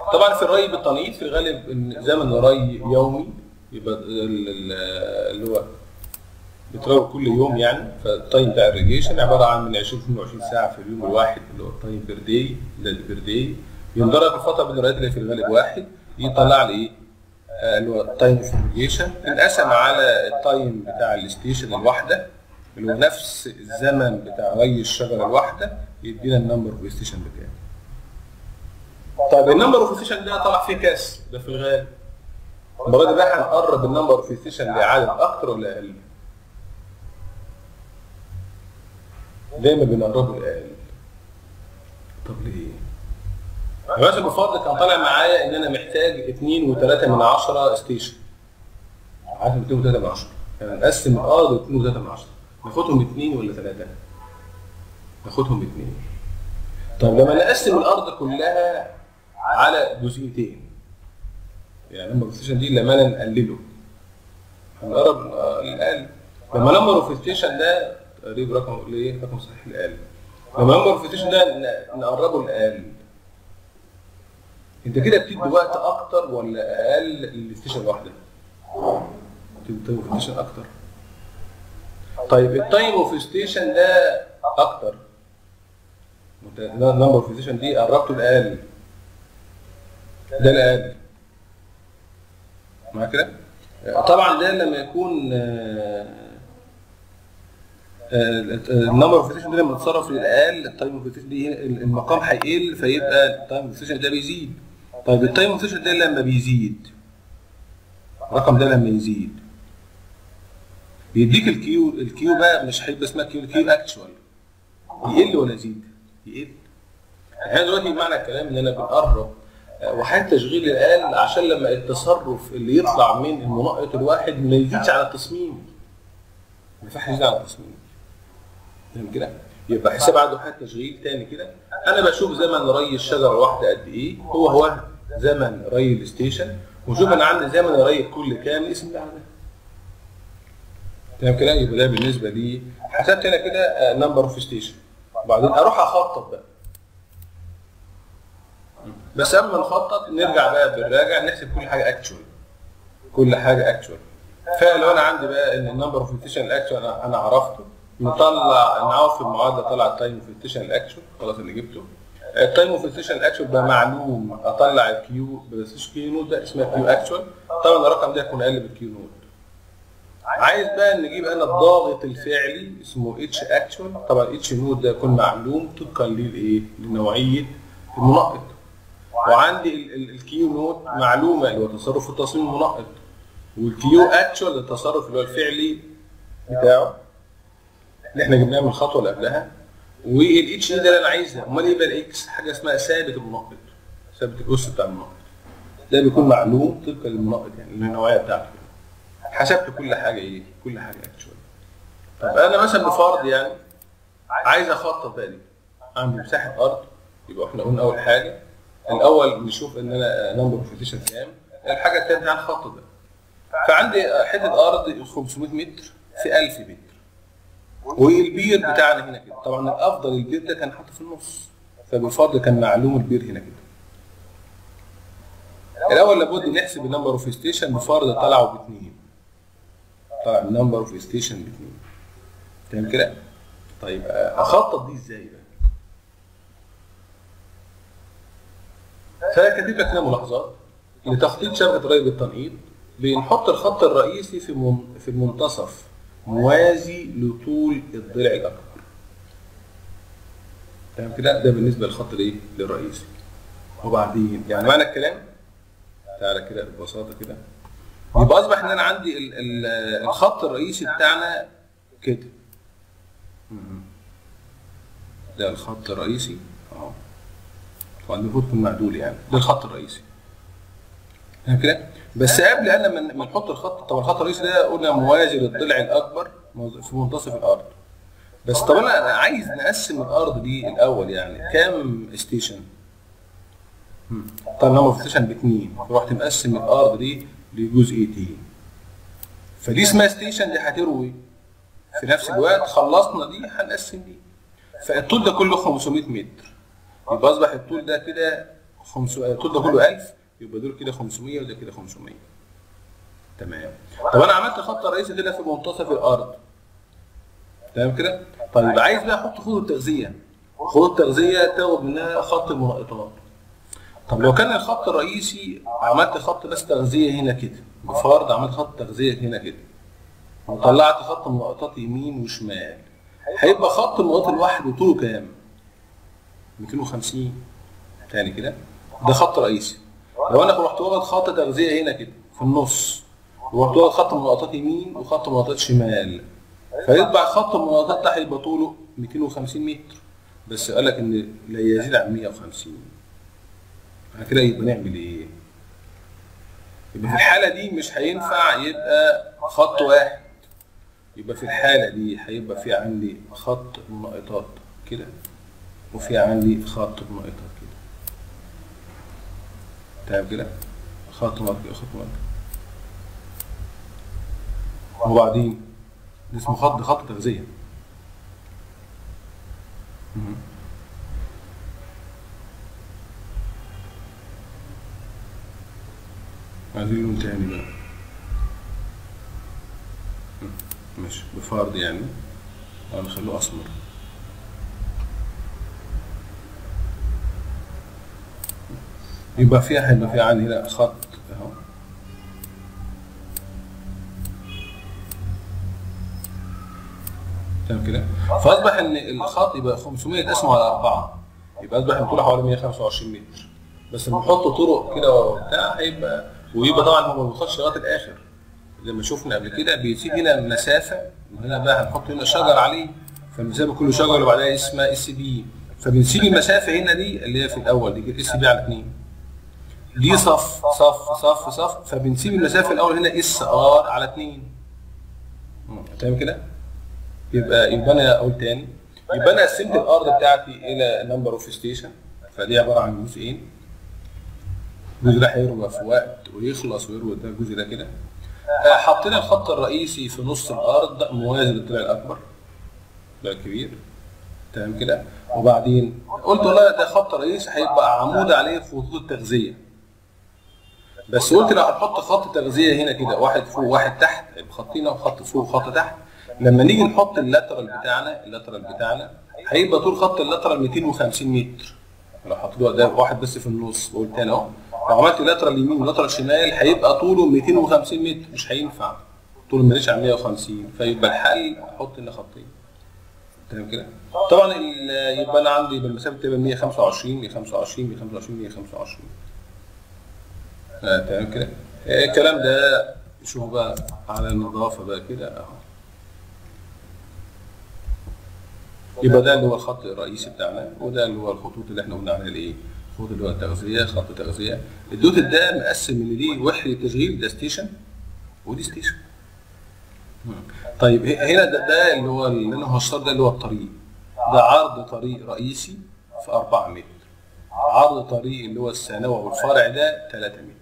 طبعا في الري بالتنقيط في الغالب ان زمن الري يومي يبقى ال- ال- اللي هو بتروي كل يوم يعني فالتايم بتاع الريجيشن عباره عن من 20 ل 22 ساعه في اليوم الواحد اللي هو التايم بير داي ده البير داي ينضرب الفتره بين الريات اللي في الغالب واحد يطلع لي ايه آه، اللي هو التايم اوف الريجيشن انقسم على التايم بتاع الستيشن الواحده اللي هو نفس الزمن بتاع ري الشجره الواحده يدينا النمبر اوف ستيشن بتاعه طيب النمبر اوف ستيشن ده طلع فيه كاس ده في الغالب المره دي بقى هنقرب النمبر اوف ستيشن لعدد اكتر ولا اقل؟ دايما بنقربه لاقل طب ليه؟ يا باشا بفضل كان طالع معايا ان انا محتاج 2 و3 من 10 ستيشن عارف 2 و3 من 10 يعني نقسم الارض 2 و3 من 10 ناخدهم 2 ولا 3 ناخدهم 2 طب لما نقسم الارض كلها على جزئيتين يعني نمبر اوف ستيشن دي لما انا نقلله هنقرب آه، للاقل لما نمبر اوف ستيشن ده تقريبا رقم ليه رقم صحيح الاقل لما نمبر اوف ستيشن ده ن- نقربه لاقل انت كده بتدي وقت اكتر ولا اقل للستيشن الواحده؟ بتدي تايم اوف ستيشن اكتر طيب التايم اوف ستيشن ده اكتر نمبر اوف ستيشن دي قربته لاقل ده الاقل معايا كده؟ طبعا ده لما يكون النمبر اوف ستيشن ده لما يتصرف للاقل التايم اوف ستيشن دي المقام هيقل فيبقى التايم اوف ستيشن ده بيزيد طيب التايم اوف ستيشن ده لما بيزيد الرقم ده لما يزيد بيديك الكيو الكيو بقى مش هيبقى اسمها كيو الكيو اكشوال يقل ولا يزيد؟ يقل احنا دلوقتي معنى الكلام ان انا بنقرب آه، وحتى تشغيل الاقل عشان لما التصرف اللي يطلع من المنقط الواحد ما يزيدش على التصميم ما ينفعش يزيد على التصميم فاهم كده؟ يبقى حساب عدد وحدات تشغيل تاني كده انا بشوف زمن ري الشجره الواحده قد ايه هو هو زمن ري الستيشن وشوف انا عندي زمن ري الكل كام اسم ده على ده تمام كده يبقى ده بالنسبه لي حسبت هنا كده نمبر اوف ستيشن وبعدين اروح اخطط بقى بس قبل ما نخطط نرجع بقى بالراجع نحسب كل حاجه اكشوال كل حاجه اكشوال فلو انا عندي بقى ان النمبر اوف ستيشن الاكشوال انا أنا عرفته نطلع نعوض في المعادله طلع التايم اوف ستيشن الاكشوال خلاص اللي جبته التايم اوف ستيشن الاكشوال بقى معلوم اطلع الكيو بس مش كيو نود ده اسمها كيو اكشوال طبعا الرقم ده يكون اقل من الكيو نود عايز بقى نجيب انا الضاغط الفعلي اسمه اتش اكشوال طبعا اتش نود ده يكون معلوم طبقا للايه لنوعيه المنقط وعندي الكيو نود معلومه اللي هو تصرف في تصميم المنقط والكيو اكشوال التصرف اللي هو الفعلي بتاعه اللي احنا جبناه من الخطوه اللي قبلها والاتش ده اللي انا عايزها امال ايه بقى الاكس حاجه اسمها ثابت المنقط ثابت الاس بتاع المنقط ده بيكون معلوم طبقا للمنقط يعني للنوعيه بتاعته حسبت كل حاجه ايه كل حاجه اكشوال طب انا مثلا بفرض يعني عايز اخطط بقى دي عندي مساحه ارض يبقى احنا قلنا اول حاجه الاول نشوف ان انا نمبر اوف كام الحاجه الثانيه هنخطط بقى فعندي حته ارض 500 متر في 1000 متر والبير بتاعنا هنا كده طبعا الافضل البير ده كان حاطه في النص فبالفرض كان معلوم البير هنا كده الاول لابد نحسب النمبر اوف ستيشن بفرض طلعوا باثنين طلع النمبر اوف ستيشن باثنين تمام كده طيب اخطط دي ازاي بقى فانا كاتب لك هنا ملاحظات لتخطيط شبكه ري بالتنقيط بنحط الخط الرئيسي في من في المنتصف موازي لطول الضلع الاكبر تمام كده ده بالنسبه للخط الايه للرئيسي وبعدين يعني معنى الكلام تعالى كده ببساطه كده يبقى اصبح ان انا عندي ال ال الخط الرئيسي بتاعنا كده ده الخط الرئيسي اهو طبعا المفروض يكون معدول يعني ده الخط الرئيسي تمام كده بس قبل انا من ما نحط الخط طب الخط الرئيسي ده قلنا موازي للضلع الاكبر في منتصف الارض بس طب انا عايز نقسم الارض دي الاول يعني كام ستيشن؟ طب نمبر ستيشن باثنين رحت مقسم الارض دي لجزئيتين فدي اسمها ستيشن دي هتروي في نفس الوقت خلصنا دي هنقسم دي فالطول ده كله 500 متر يبقى اصبح الطول ده كده 500 الطول ده كله 1000 يبقى دول كده 500 وده كده 500 تمام طب انا عملت خط رئيسي كده في منتصف الارض تمام كده طيب عايز بقى احط خطوط التغذيه خطوط التغذيه تاخد منها خط المنقطات طب لو كان الخط الرئيسي عملت خط بس تغذيه هنا كده بفرض عملت خط تغذيه هنا كده وطلعت خط منقطات يمين وشمال هيبقى خط المنقطات لوحده طوله كام؟ 250 تاني كده ده خط رئيسي لو انا رحت واخد خط تغذيه هنا كده في النص ورحت واخد خط منقطات يمين وخط منقطات شمال فيطبع خط المنقطات ده هيبقى طوله 250 متر بس قال لك ان لا يزيد عن 150 بعد كده يبقى نعمل ايه؟ يبقى في الحاله دي مش هينفع يبقى خط واحد يبقى في الحاله دي هيبقى في عندي خط منقطات كده وفي عندي خط منقطات كده تمام كده خط منقط خط منقط وبعدين ده اسمه خط خط تغذيه مم. عايزين لون تاني بقى مم. ماشي بفرض يعني هنخلوه اسمر يبقى فيها هيبقى فيها عندي هنا خط اهو تمام كده فاصبح ان الخط يبقى 500 يتقسموا على اربعه يبقى اصبح الطول حوالي 125 متر بس لما نحط طرق كده وبتاع هيبقى ويبقى طبعا هو ما بيوصلش لغايه الاخر لما شفنا قبل كده بيسيب هنا مسافه وهنا بقى هنحط هنا شجر عليه فالمسافه كل شجر اللي بعدها اسمها اس بي فبنسيب المسافه هنا دي اللي هي في الاول دي كده اس بي على 2 دي صف صف صف صف فبنسيب المسافه الاول هنا اس ار على 2 تمام كده يبقى يبقى انا اقول تاني يبقى انا قسمت الارض بتاعتي الى نمبر اوف ستيشن فدي عباره عن جزئين الجزء ده هيروى في وقت ويخلص ويروى ده الجزء ده كده آه، حطينا الخط الرئيسي في نص الارض موازي للضلع الاكبر ده الكبير تمام كده وبعدين قلت والله ده خط رئيسي هيبقى عمود عليه خطوط التغذيه بس قلت لو هنحط خط تغذيه هنا كده واحد فوق واحد تحت يبقى خطين وخط فوق وخط تحت لما نيجي نحط اللاترال بتاعنا اللاترال بتاعنا هيبقى طول خط اللاترال 250 متر لو حطيت ده واحد بس في النص بقول تاني اهو لو عملت لاترال يمين ولاترال شمال هيبقى طوله 250 متر مش هينفع طوله ماليش على 150 فيبقى الحل احط هنا خطين تمام كده طبعا ال- يبقى انا عندي يبقى المسافه تبقى 125 125 125 125 آه تمام كده آه، الكلام ده شوفوا بقى على النظافه بقى كده اهو يبقى ده اللي هو الخط الرئيسي بتاعنا وده اللي هو الخطوط اللي احنا قلنا عليها الايه؟ خطوط اللي هو التغذيه خط تغذيه الدوت ده مقسم ان دي وحده تشغيل ده ستيشن ودي ستيشن طيب ه- هنا ده, ده اللي هو اللي انا هشتغل ده اللي هو الطريق ده عرض طريق رئيسي في 4 متر عرض طريق اللي هو الثانوي والفرع ده 3 متر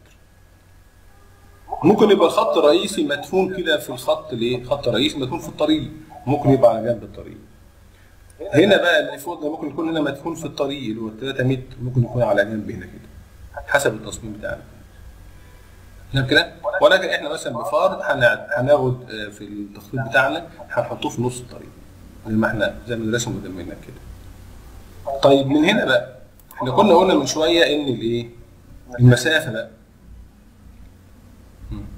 ممكن يبقى الخط الرئيسي مدفون كده في الخط الايه؟ خط رئيسي مدفون في الطريق ممكن يبقى على جنب الطريق هنا بقى اللي فوق ده ممكن يكون هنا مدفون في الطريق اللي هو 3 متر ممكن يكون على جنب هنا كده حسب التصميم بتاعنا تمام كده ولكن احنا مثلا بفرض هنع- هناخد آه، في التخطيط بتاعنا هنحطوه في نص الطريق زي ما احنا زي ما الرسم قدامنا كده طيب من هنا بقى احنا كنا قلنا من شويه ان الايه المسافه بقى مم.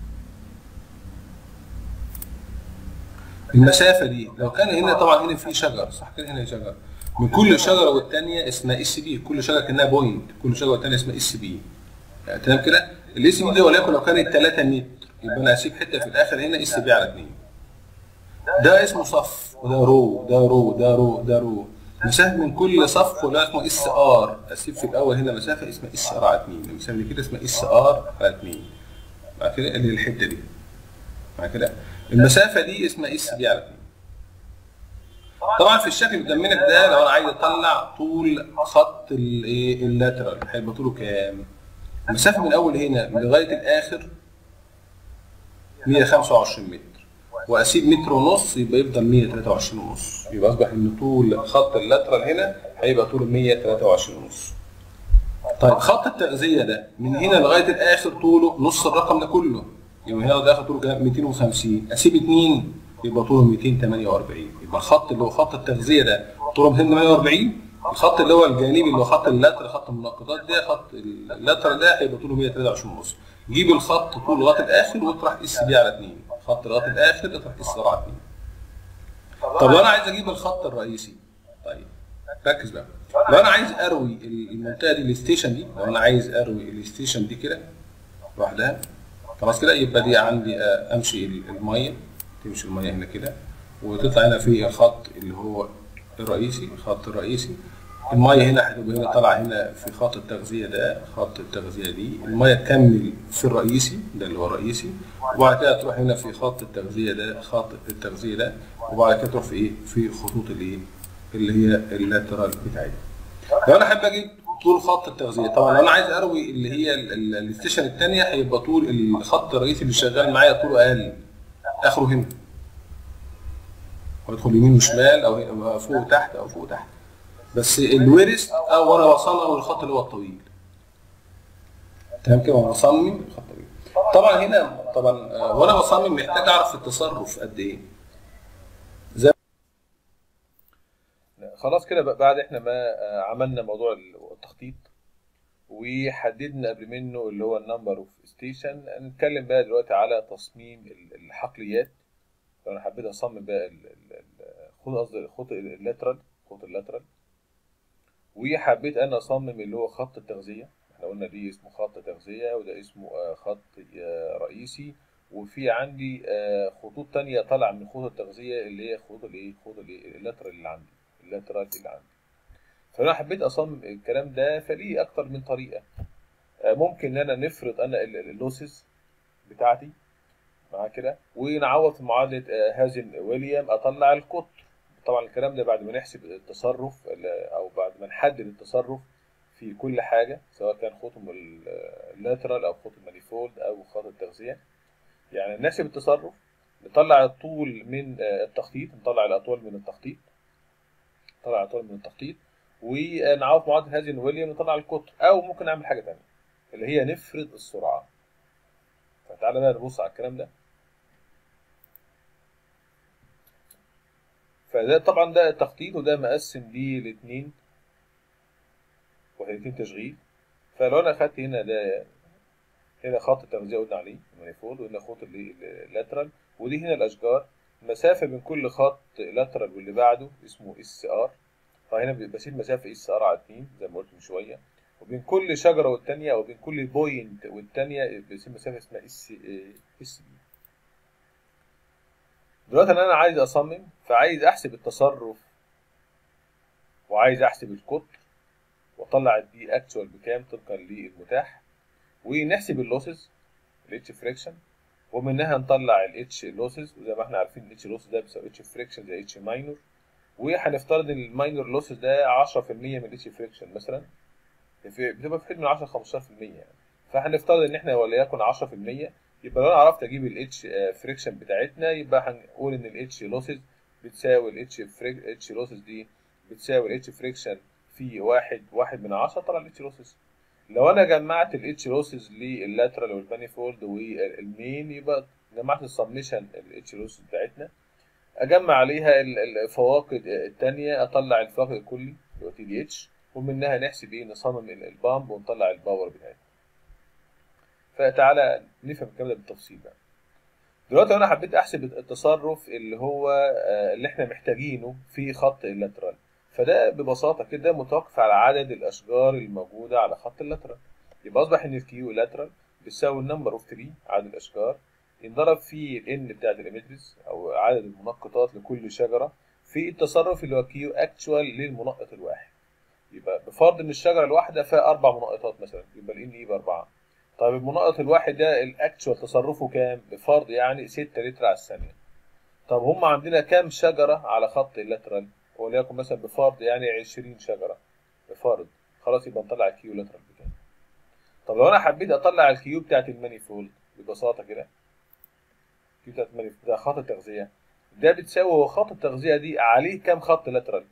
المسافه دي لو كان هنا طبعا هنا في شجر صح كده هنا شجر من كل شجره والثانيه اسمها اس بي كل شجره كانها بوينت كل شجره والثانيه اسمها اس بي تمام كده الاس بي دي وليكن لو كانت 3 متر يبقى انا هسيب حته في الاخر هنا اس بي على 2 ده اسمه صف وده رو ده رو ده رو ده رو مسافه من كل صف وده اسمه اس ار اسيب في الاول هنا مسافه اسمها اس ار على 2 المسافه دي كده اسمها اس ار على 2 بعد كده اللي هي الحته دي بعد كده المسافه دي اسمها اس بي على 2 طبعا في الشكل اللي قدامنا ده لو انا عايز اطلع طول خط الايه اللاترال هيبقى طوله كام؟ المسافه من اول هنا لغايه الاخر 125 متر واسيب متر ونص يبقى يفضل 123 ونص يبقى اصبح ان طول خط اللاترال هنا هيبقى طوله 123 ونص طيب خط التغذيه ده من هنا لغايه الاخر طوله نص الرقم ده كله يبقى هنا لغايه الاخر طوله كام 250 اسيب اثنين يبقى طوله 248 يبقى الخط اللي هو خط التغذيه ده طوله 248 الخط اللي هو الجانبي اللي هو خط اللاتر خط المنقطات ده خط اللاتر ده هيبقى طوله 123 ونص جيب الخط طول لغايه الاخر واطرح اس بي على 2 خط لغايه الاخر اطرح اس على 2 طب لو انا عايز اجيب الخط الرئيسي طيب ركز بقى لو انا عايز اروي المنطقه دي الستيشن دي لو انا عايز اروي الستيشن دي كده لوحدها خلاص كده يبقى دي عندي آه، امشي الميه تمشي الميه هنا كده وتطلع هنا في الخط اللي هو الرئيسي الخط الرئيسي الميه هنا هتبقى هنا طالعه هنا في خط التغذيه ده خط التغذيه دي الميه تكمل في الرئيسي ده اللي هو الرئيسي وبعد كده تروح هنا في خط التغذيه ده خط التغذيه ده وبعد كده تروح في ايه في خطوط الايه اللي هي اللاترال بتاعتها لو انا احب اجيب طول خط التغذيه طبعا لو انا عايز اروي اللي هي ال- ال- الستيشن الثانيه هيبقى طول الخط الرئيسي اللي شغال معايا طوله اقل اخره هنا ويدخل يمين وشمال او أو فوق وتحت او فوق وتحت بس الورث او وانا بصمم الخط اللي هو الطويل تمام كده وانا بصمم الخط الطويل طبعا هنا طبعا آه، وانا بصمم محتاج اعرف التصرف قد ايه خلاص كده بقى بعد احنا ما آه، عملنا موضوع التخطيط وحددنا قبل منه اللي هو النمبر اوف ستيشن نتكلم بقى دلوقتي على تصميم ال- الحقليات لو انا حبيت اصمم بقى ال- ال- ال- خط قصدي الخط اللاترال خط اللاترال وحبيت انا اصمم اللي هو خط التغذيه احنا قلنا دي اسمه خط تغذيه وده اسمه آه، خط آه، رئيسي وفي عندي آه، خطوط تانية طالعة من خطوط التغذية اللي هي خطوط الايه خطوط الايه اللاترال اللي عندي اللاترال اللي عندي فانا حبيت اصمم الكلام ده فليه اكتر من طريقة آه، ممكن ان انا نفرض انا ال- ال- اللوسز بتاعتي مع كده ونعوض في معادلة آه، هازن ويليام اطلع القطر طبعا الكلام ده بعد ما نحسب التصرف ال- او بعد ما نحدد التصرف في كل حاجة سواء كان خطم ال- اللاترال او خطم المانيفولد او خط التغذية يعني نحسب التصرف نطلع الطول من آه، التخطيط نطلع الاطوال من التخطيط نطلع الاطوال من التخطيط ونعوض معادله هازن ويليام نطلع القطر او ممكن نعمل حاجه تانية اللي هي نفرض السرعه فتعالى بقى نبص على الكلام ده فده طبعا ده التخطيط وده مقسم دي لاتنين وحدتين تشغيل فلو انا اخدت هنا ده هنا خط التغذية قلنا عليه المانيفولد وهنا خط اللاترال ودي هنا الأشجار المسافة بين كل خط لاترال واللي بعده اسمه اس ار فهنا بسيب مسافة اس ار على 2 زي ما قلت من شوية وبين كل شجرة والتانية أو بين كل بوينت والتانية بسيب مسافة اسمها اس اس بي دلوقتي أنا عايز أصمم فعايز أحسب التصرف وعايز أحسب القطر وأطلع الدي أكتوال بكام طبقا للمتاح ونحسب اللوسز الاتش فريكشن ومنها نطلع الاتش لوسز وزي ما احنا عارفين الاتش لوسز ده بيساوي اتش فريكشن زي اتش ماينور وهنفترض ان الماينور لوسز ده 10% من الاتش فريكشن مثلا في- بتبقى في حدود من 10 15% يعني فهنفترض ان احنا وليكن 10% يبقى لو انا عرفت اجيب الاتش فريكشن بتاعتنا يبقى هنقول ان الاتش لوسز بتساوي الاتش اتش لوسز دي بتساوي الاتش فريكشن في واحد واحد من عشرة طلع الاتش لوسز لو انا جمعت الاتش لوسز لللاترال والمانيفولد والمين يبقى جمعت السبمشن الاتش لوسز بتاعتنا اجمع عليها ال- الفواقد التانية اطلع الفاقد الكلي اللي هو تي دي اتش ومنها نحسب ايه نصمم ال- البامب ونطلع الباور بتاعتنا فتعالى نفهم الكلام ده بالتفصيل بقى دلوقتي انا حبيت احسب التصرف اللي هو آه، اللي احنا محتاجينه في خط اللاترال فده ببساطه كده متوقف على عدد الاشجار الموجوده على خط اللاترال يبقى اصبح ان الكيو لاترال بتساوي النمبر اوف 3 عدد الاشجار ينضرب في الان بتاعت الايمتريز او عدد المنقطات لكل شجره في التصرف اللي هو كيو اكتوال للمنقط الواحد يبقى بفرض ان الشجره الواحده فيها اربع منقطات مثلا يبقى الان ايه باربعه طيب المنقط الواحد ده الاكتوال تصرفه كام بفرض يعني 6 لتر على الثانيه طب هم عندنا كام شجره على خط اللاترال وليكن مثلا بفرض يعني 20 شجره بفرض خلاص يبقى نطلع الكيو لاترال بكام طب لو انا حبيت اطلع الكيو بتاعت المانيفولد ببساطه كده الكيو بتاعت المانيفولد ده خط التغذيه ده بتساوي هو خط التغذيه دي عليه كام خط لاترال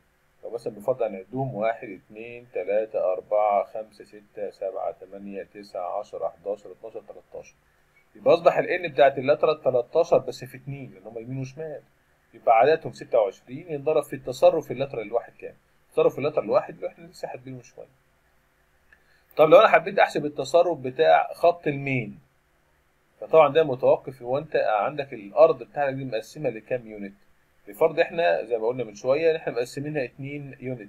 لو مثلا بفضل نعدهم واحد اتنين تلاتة أربعة خمسة ستة سبعة تمانية تسعة عشرة حداشر اتناشر تلاتاشر يبقى أصبح ال N بتاعت اللاترال 13 بس في اتنين لأن هما يمين وشمال يبقى عددهم 26 ينضرب في التصرف اللاترال الواحد كام؟ التصرف اللاترال الواحد اللي احنا لسه حاسبينه من شوية. طب لو أنا حبيت أحسب التصرف بتاع خط المين فطبعا ده متوقف هو أنت عندك الأرض بتاعتك دي مقسمة لكام يونت؟ بفرض احنا زي ما قلنا من شوية إن احنا مقسمينها 2 يونت.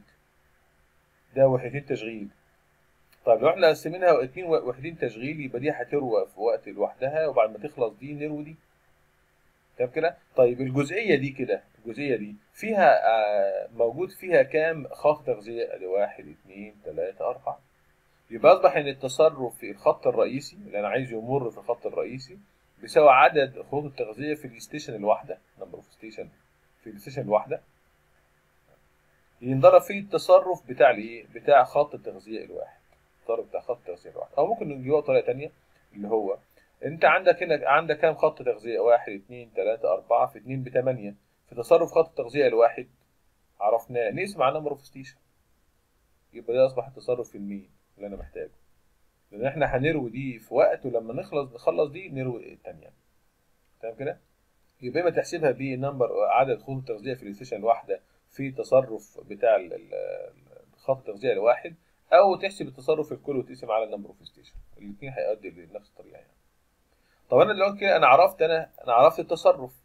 ده وحدتين تشغيل. طيب لو احنا قسمينها اتنين وحدين تشغيل يبقى دي هتروى في وقت لوحدها وبعد ما تخلص دي نروي دي تمام كده طيب الجزئيه دي كده الجزئيه دي فيها آه موجود فيها كام خط تغذيه ادي واحد اتنين تلاته اربعه يبقى اصبح ان التصرف في الخط الرئيسي اللي انا عايز يمر في الخط الرئيسي بيساوي عدد خطوط التغذيه في الستيشن الواحده نمبر اوف ستيشن في الستيشن الواحده ينضرب فيه التصرف بتاع الايه بتاع خط التغذيه الواحد التصرف بتاع خط التغذيه الواحد او ممكن نجيبها بطريقه ثانيه اللي هو انت عندك هنا عندك كام خط تغذيه واحد اثنين ثلاثه اربعه في اثنين بثمانيه في تصرف خط التغذيه الواحد عرفناه نقسم على نمبر اوف ستيشن يبقى ده اصبح التصرف في المين اللي انا محتاجه لان احنا هنروي دي في وقت ولما نخلص نخلص دي نروي الثانيه تمام كده يبقى اما تحسبها بنمبر عدد خطوط التغذيه في الستيشن الواحده في تصرف بتاع خط التغذيه الواحد او تحسب التصرف الكل وتقسم على النمبر اوف ستيشن الاثنين هيؤدي لنفس الطريقه يعني طب انا دلوقتي كده انا عرفت انا انا عرفت التصرف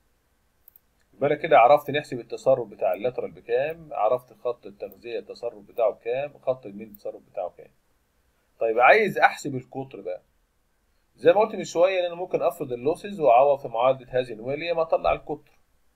يبقى انا كده عرفت نحسب التصرف بتاع اللاترال بكام عرفت خط التغذيه التصرف بتاعه بكام خط المين التصرف بتاعه كام طيب عايز احسب القطر بقى زي ما قلت من شويه ان انا ممكن افرض اللوسز واعوض في معادله هذه ويليام اطلع القطر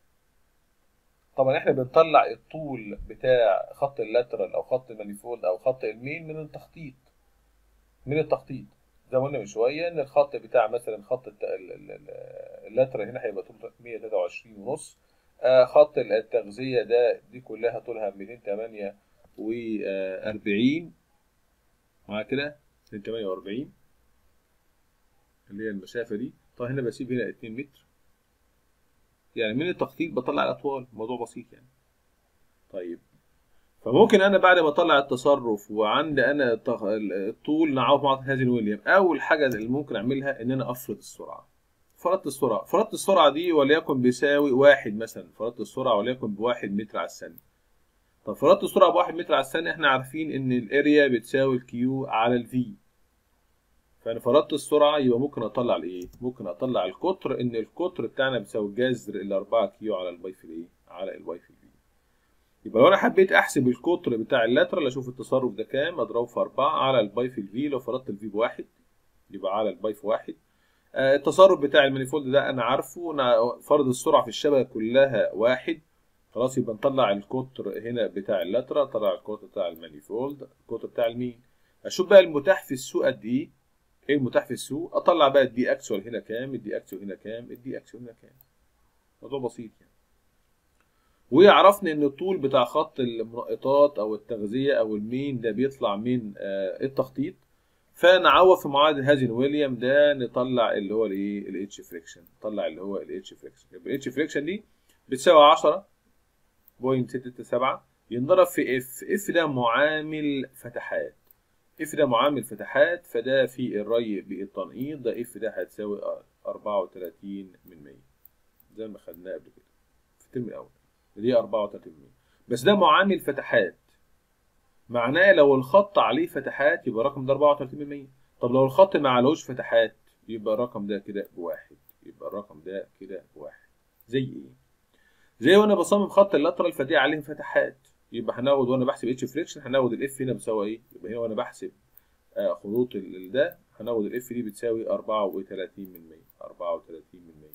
طبعا احنا بنطلع الطول بتاع خط اللاترال او خط المانيفولد او خط المين من التخطيط من التخطيط زي ما قلنا من شويه ان الخط بتاع مثلا خط اللاترال هنا هيبقى طوله 123 ونص آه خط التغذيه ده دي كلها طولها 248 معايا كده 248 اللي هي المسافه دي طيب هنا بسيب هنا 2 متر يعني من التخطيط بطلع الاطوال الموضوع بسيط يعني طيب فممكن انا بعد ما اطلع التصرف وعندي انا الطول نعوض مع هذه ويليام اول حاجه اللي ممكن اعملها ان انا افرض السرعه فرضت السرعه فرضت السرعه دي وليكن بيساوي واحد مثلا فرضت السرعه وليكن بواحد متر على الثانيه طب فرضت السرعه بواحد متر على الثانيه احنا عارفين ان الاريا بتساوي الكيو على الفي فانا فرضت السرعه يبقى ممكن اطلع الايه ممكن اطلع القطر ان القطر بتاعنا بيساوي جذر ال 4 كيو على الباي في الايه على الواي في الفي يبقى لو انا حبيت احسب القطر بتاع اللاترال اشوف التصرف ده كام اضربه في 4 على الباي في الفي لو فرضت الفي بواحد يبقى على الباي في واحد آه التصرف بتاع المانيفولد ده انا عارفه انا فرض السرعه في الشبكه كلها واحد خلاص يبقى نطلع القطر هنا بتاع اللاترال طلع القطر بتاع المانيفولد القطر بتاع المين اشوف بقى المتاح في السوق قد ايه ايه المتاح في السوق اطلع بقى الدي اكسوال هنا كام الدي اكسوال هنا كام الدي اكسوال هنا كام موضوع بسيط يعني ويعرفني ان الطول بتاع خط المنقطات او التغذيه او المين ده بيطلع من آه التخطيط فنعوض في معادله هازن ويليام ده نطلع اللي هو الايه الاتش فريكشن نطلع اللي هو الاتش فريكشن يبقى الاتش فريكشن دي بتساوي 10.67 ينضرب في اف اف ده معامل فتحات اف ده معامل فتحات فده في الري بالتنقيط ده اف ده هتساوي 34 من 100 زي ما خدناه قبل كده في الترم الاول دي 34 من 100 بس ده معامل فتحات معناه لو الخط عليه فتحات يبقى الرقم ده 34 من 100 طب لو الخط ما عليهوش فتحات يبقى الرقم ده كده بواحد يبقى الرقم ده كده بواحد زي ايه زي وانا بصمم خط اللاترال فدي عليه فتحات يبقى هناخد وانا بحسب اتش فريكشن هناخد الاف هنا بتساوي ايه يبقى هنا وانا بحسب آه خطوط ده هناخد الاف دي بتساوي 34 من 100 34 من 100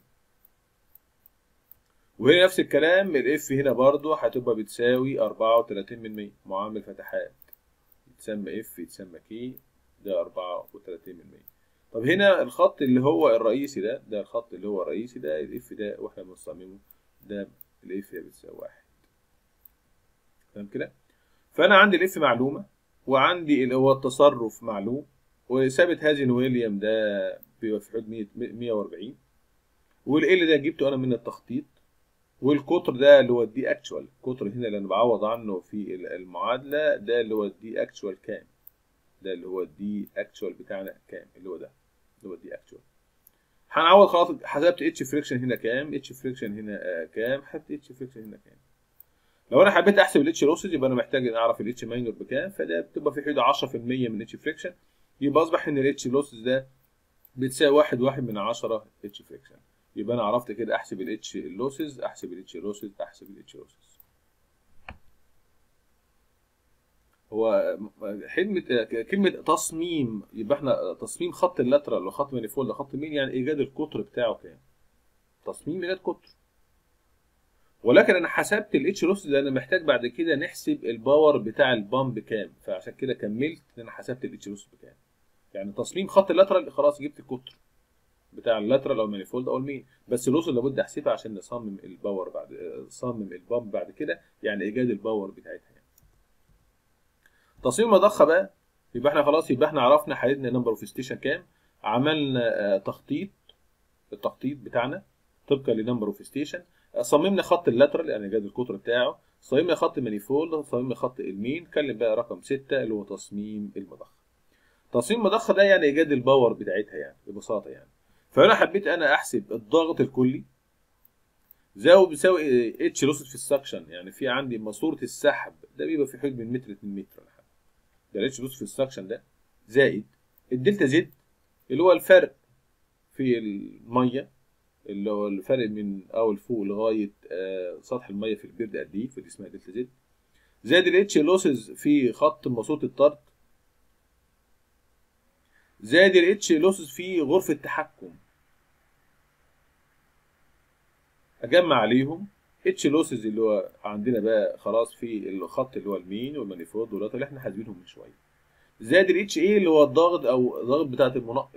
وهنا نفس الكلام الاف هنا برضو هتبقى بتساوي 34 من 100 معامل فتحات يتسمى اف يتسمى كي ده 34 من 100 طب هنا الخط اللي هو الرئيسي ده ده الخط اللي هو الرئيسي ده الاف ده واحنا بنصممه ده الاف بتساوي واحد تمام كده فانا عندي الاف معلومه وعندي اللي هو التصرف معلوم وثابت هازن ويليام ده بيبقى في حدود 140 والال ده جبته انا من التخطيط والقطر ده اللي هو الدي اكشوال القطر هنا اللي انا بعوض عنه في المعادله ده اللي هو الدي اكشوال كام ده اللي هو الدي اكشوال بتاعنا كام اللي هو ده اللي هو الدي اكشوال هنعوض خلاص حسبت اتش فريكشن هنا كام اتش فريكشن هنا آه كام حسبت اتش فريكشن هنا كام لو انا حبيت احسب الاتش لوسز يبقى انا محتاج اعرف الاتش ماينور بكام فده بتبقى في حدود 10% من اتش فريكشن يبقى اصبح ان الاتش لوسز ده بتساوي واحد واحد من عشرة اتش فريكشن يبقى انا عرفت كده احسب الاتش لوسز احسب الاتش لوسز احسب الاتش لوسز هو حلمة كلمة تصميم يبقى احنا تصميم خط اللاترال وخط مانيفولد خط مين يعني ايجاد القطر بتاعه كام؟ تصميم ايجاد قطر ولكن انا حسبت الاتش لوس ده انا محتاج بعد كده نحسب الباور بتاع البامب كام فعشان كده كملت ان انا حسبت الاتش لوس بكام يعني تصميم خط اللاترال خلاص جبت القطر بتاع اللاترال او المانيفولد او المين بس اللوس لابد احسبها عشان نصمم الباور بعد نصمم البامب بعد كده يعني ايجاد الباور بتاعتها يعني. تصميم المضخه بقى يبقى احنا خلاص يبقى احنا عرفنا حددنا نمبر اوف ستيشن كام عملنا تخطيط التخطيط بتاعنا طبقا لنمبر اوف ستيشن صممنا خط اللاترال يعني جاد القطر بتاعه صممنا خط مانيفولد صممنا خط المين كلم بقى رقم 6 اللي هو تصميم المضخه تصميم المضخه ده يعني ايجاد الباور بتاعتها يعني ببساطه يعني فانا حبيت انا احسب الضغط الكلي زاوية بيساوي اتش لوسد في السكشن يعني في عندي ماسوره السحب ده بيبقى في حدود من متر 2 متر ولا حاجه ده الاتش لوسد في السكشن ده زائد الدلتا زد اللي هو الفرق في الميه اللي هو الفرق من اول فوق لغايه آه سطح الميه في البرد قد ايه فدي اسمها دلتا زد زائد الاتش لوسز في خط ماسوره الطرد زائد الاتش لوسز في غرفه التحكم اجمع عليهم اتش لوسز اللي هو عندنا بقى خلاص في الخط اللي هو المين والمانيفولد واللاتر اللي احنا حاسبينهم من شويه زائد الاتش ايه اللي هو الضغط او الضغط بتاعه المنقط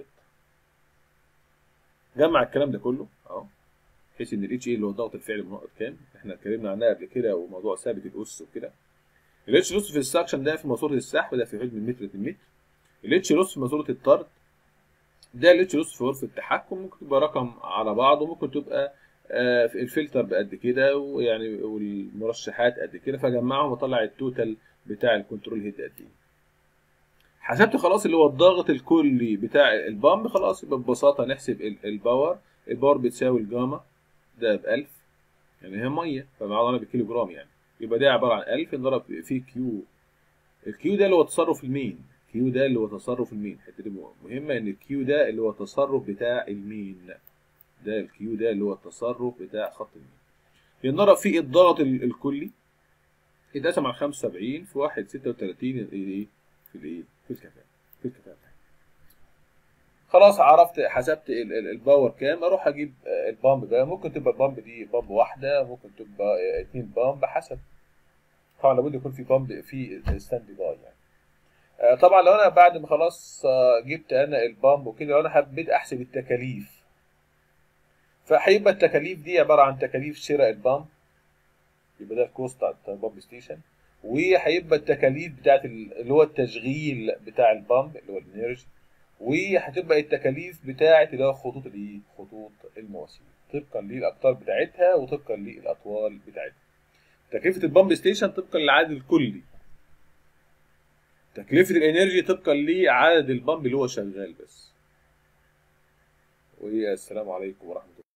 جمع الكلام ده كله اهو بحيث ان الاتش ايه اللي هو الضغط الفعلي المنقط كام احنا اتكلمنا عنها قبل كده وموضوع ثابت الاس وكده الاتش لوس في السكشن ده في ماسوره السحب ده في حدود من متر 2 متر الاتش لوس في ماسوره الطرد ده الاتش لوس في غرفه التحكم ممكن تبقى رقم على بعض وممكن تبقى آه الفلتر بقد كده ويعني والمرشحات قد كده فجمعهم وطلع التوتال بتاع الكنترول هيد قد ايه حسبت خلاص اللي هو الضغط الكلي بتاع البامب خلاص يبقى ببساطه نحسب الباور الباور بتساوي الجاما ده ب 1000 يعني هي ميه فبعوض عنها بالكيلو جرام يعني يبقى ده عباره عن 1000 نضرب في كيو الكيو ده اللي هو تصرف المين كيو ده اللي هو تصرف المين الحته دي مهمه ان الكيو ده اللي هو التصرف بتاع المين ده الكيو ده اللي هو التصرف بتاع خط المين ينضرب في الضغط الكلي اتقسم على 75 في 1 36 ايه في الايه في الكفاءه في الكفاءه خلاص عرفت حسبت الباور كام اروح اجيب البامب ده ممكن تبقى البامب دي بامب واحده ممكن تبقى اتنين بامب حسب طبعا لابد يكون في بامب في ستاند باي يعني طبعا لو انا بعد ما خلاص جبت انا البامب وكده لو انا حبيت احسب التكاليف فهيبقى التكاليف دي عباره عن تكاليف شراء البامب يبقى ده الكوست بتاع البامب ستيشن وهيبقى التكاليف بتاعت اللي هو التشغيل بتاع البامب اللي هو الانرجي وهتبقى التكاليف بتاعت اللي هو خطوط الايه؟ خطوط المواسير طبقا للاقطار بتاعتها وطبقا للاطوال بتاعتها. تكلفه البامب ستيشن طبقا للعدد الكلي. تكلفه الانرجي طبقا لعدد البامب اللي هو شغال بس. والسلام عليكم ورحمه الله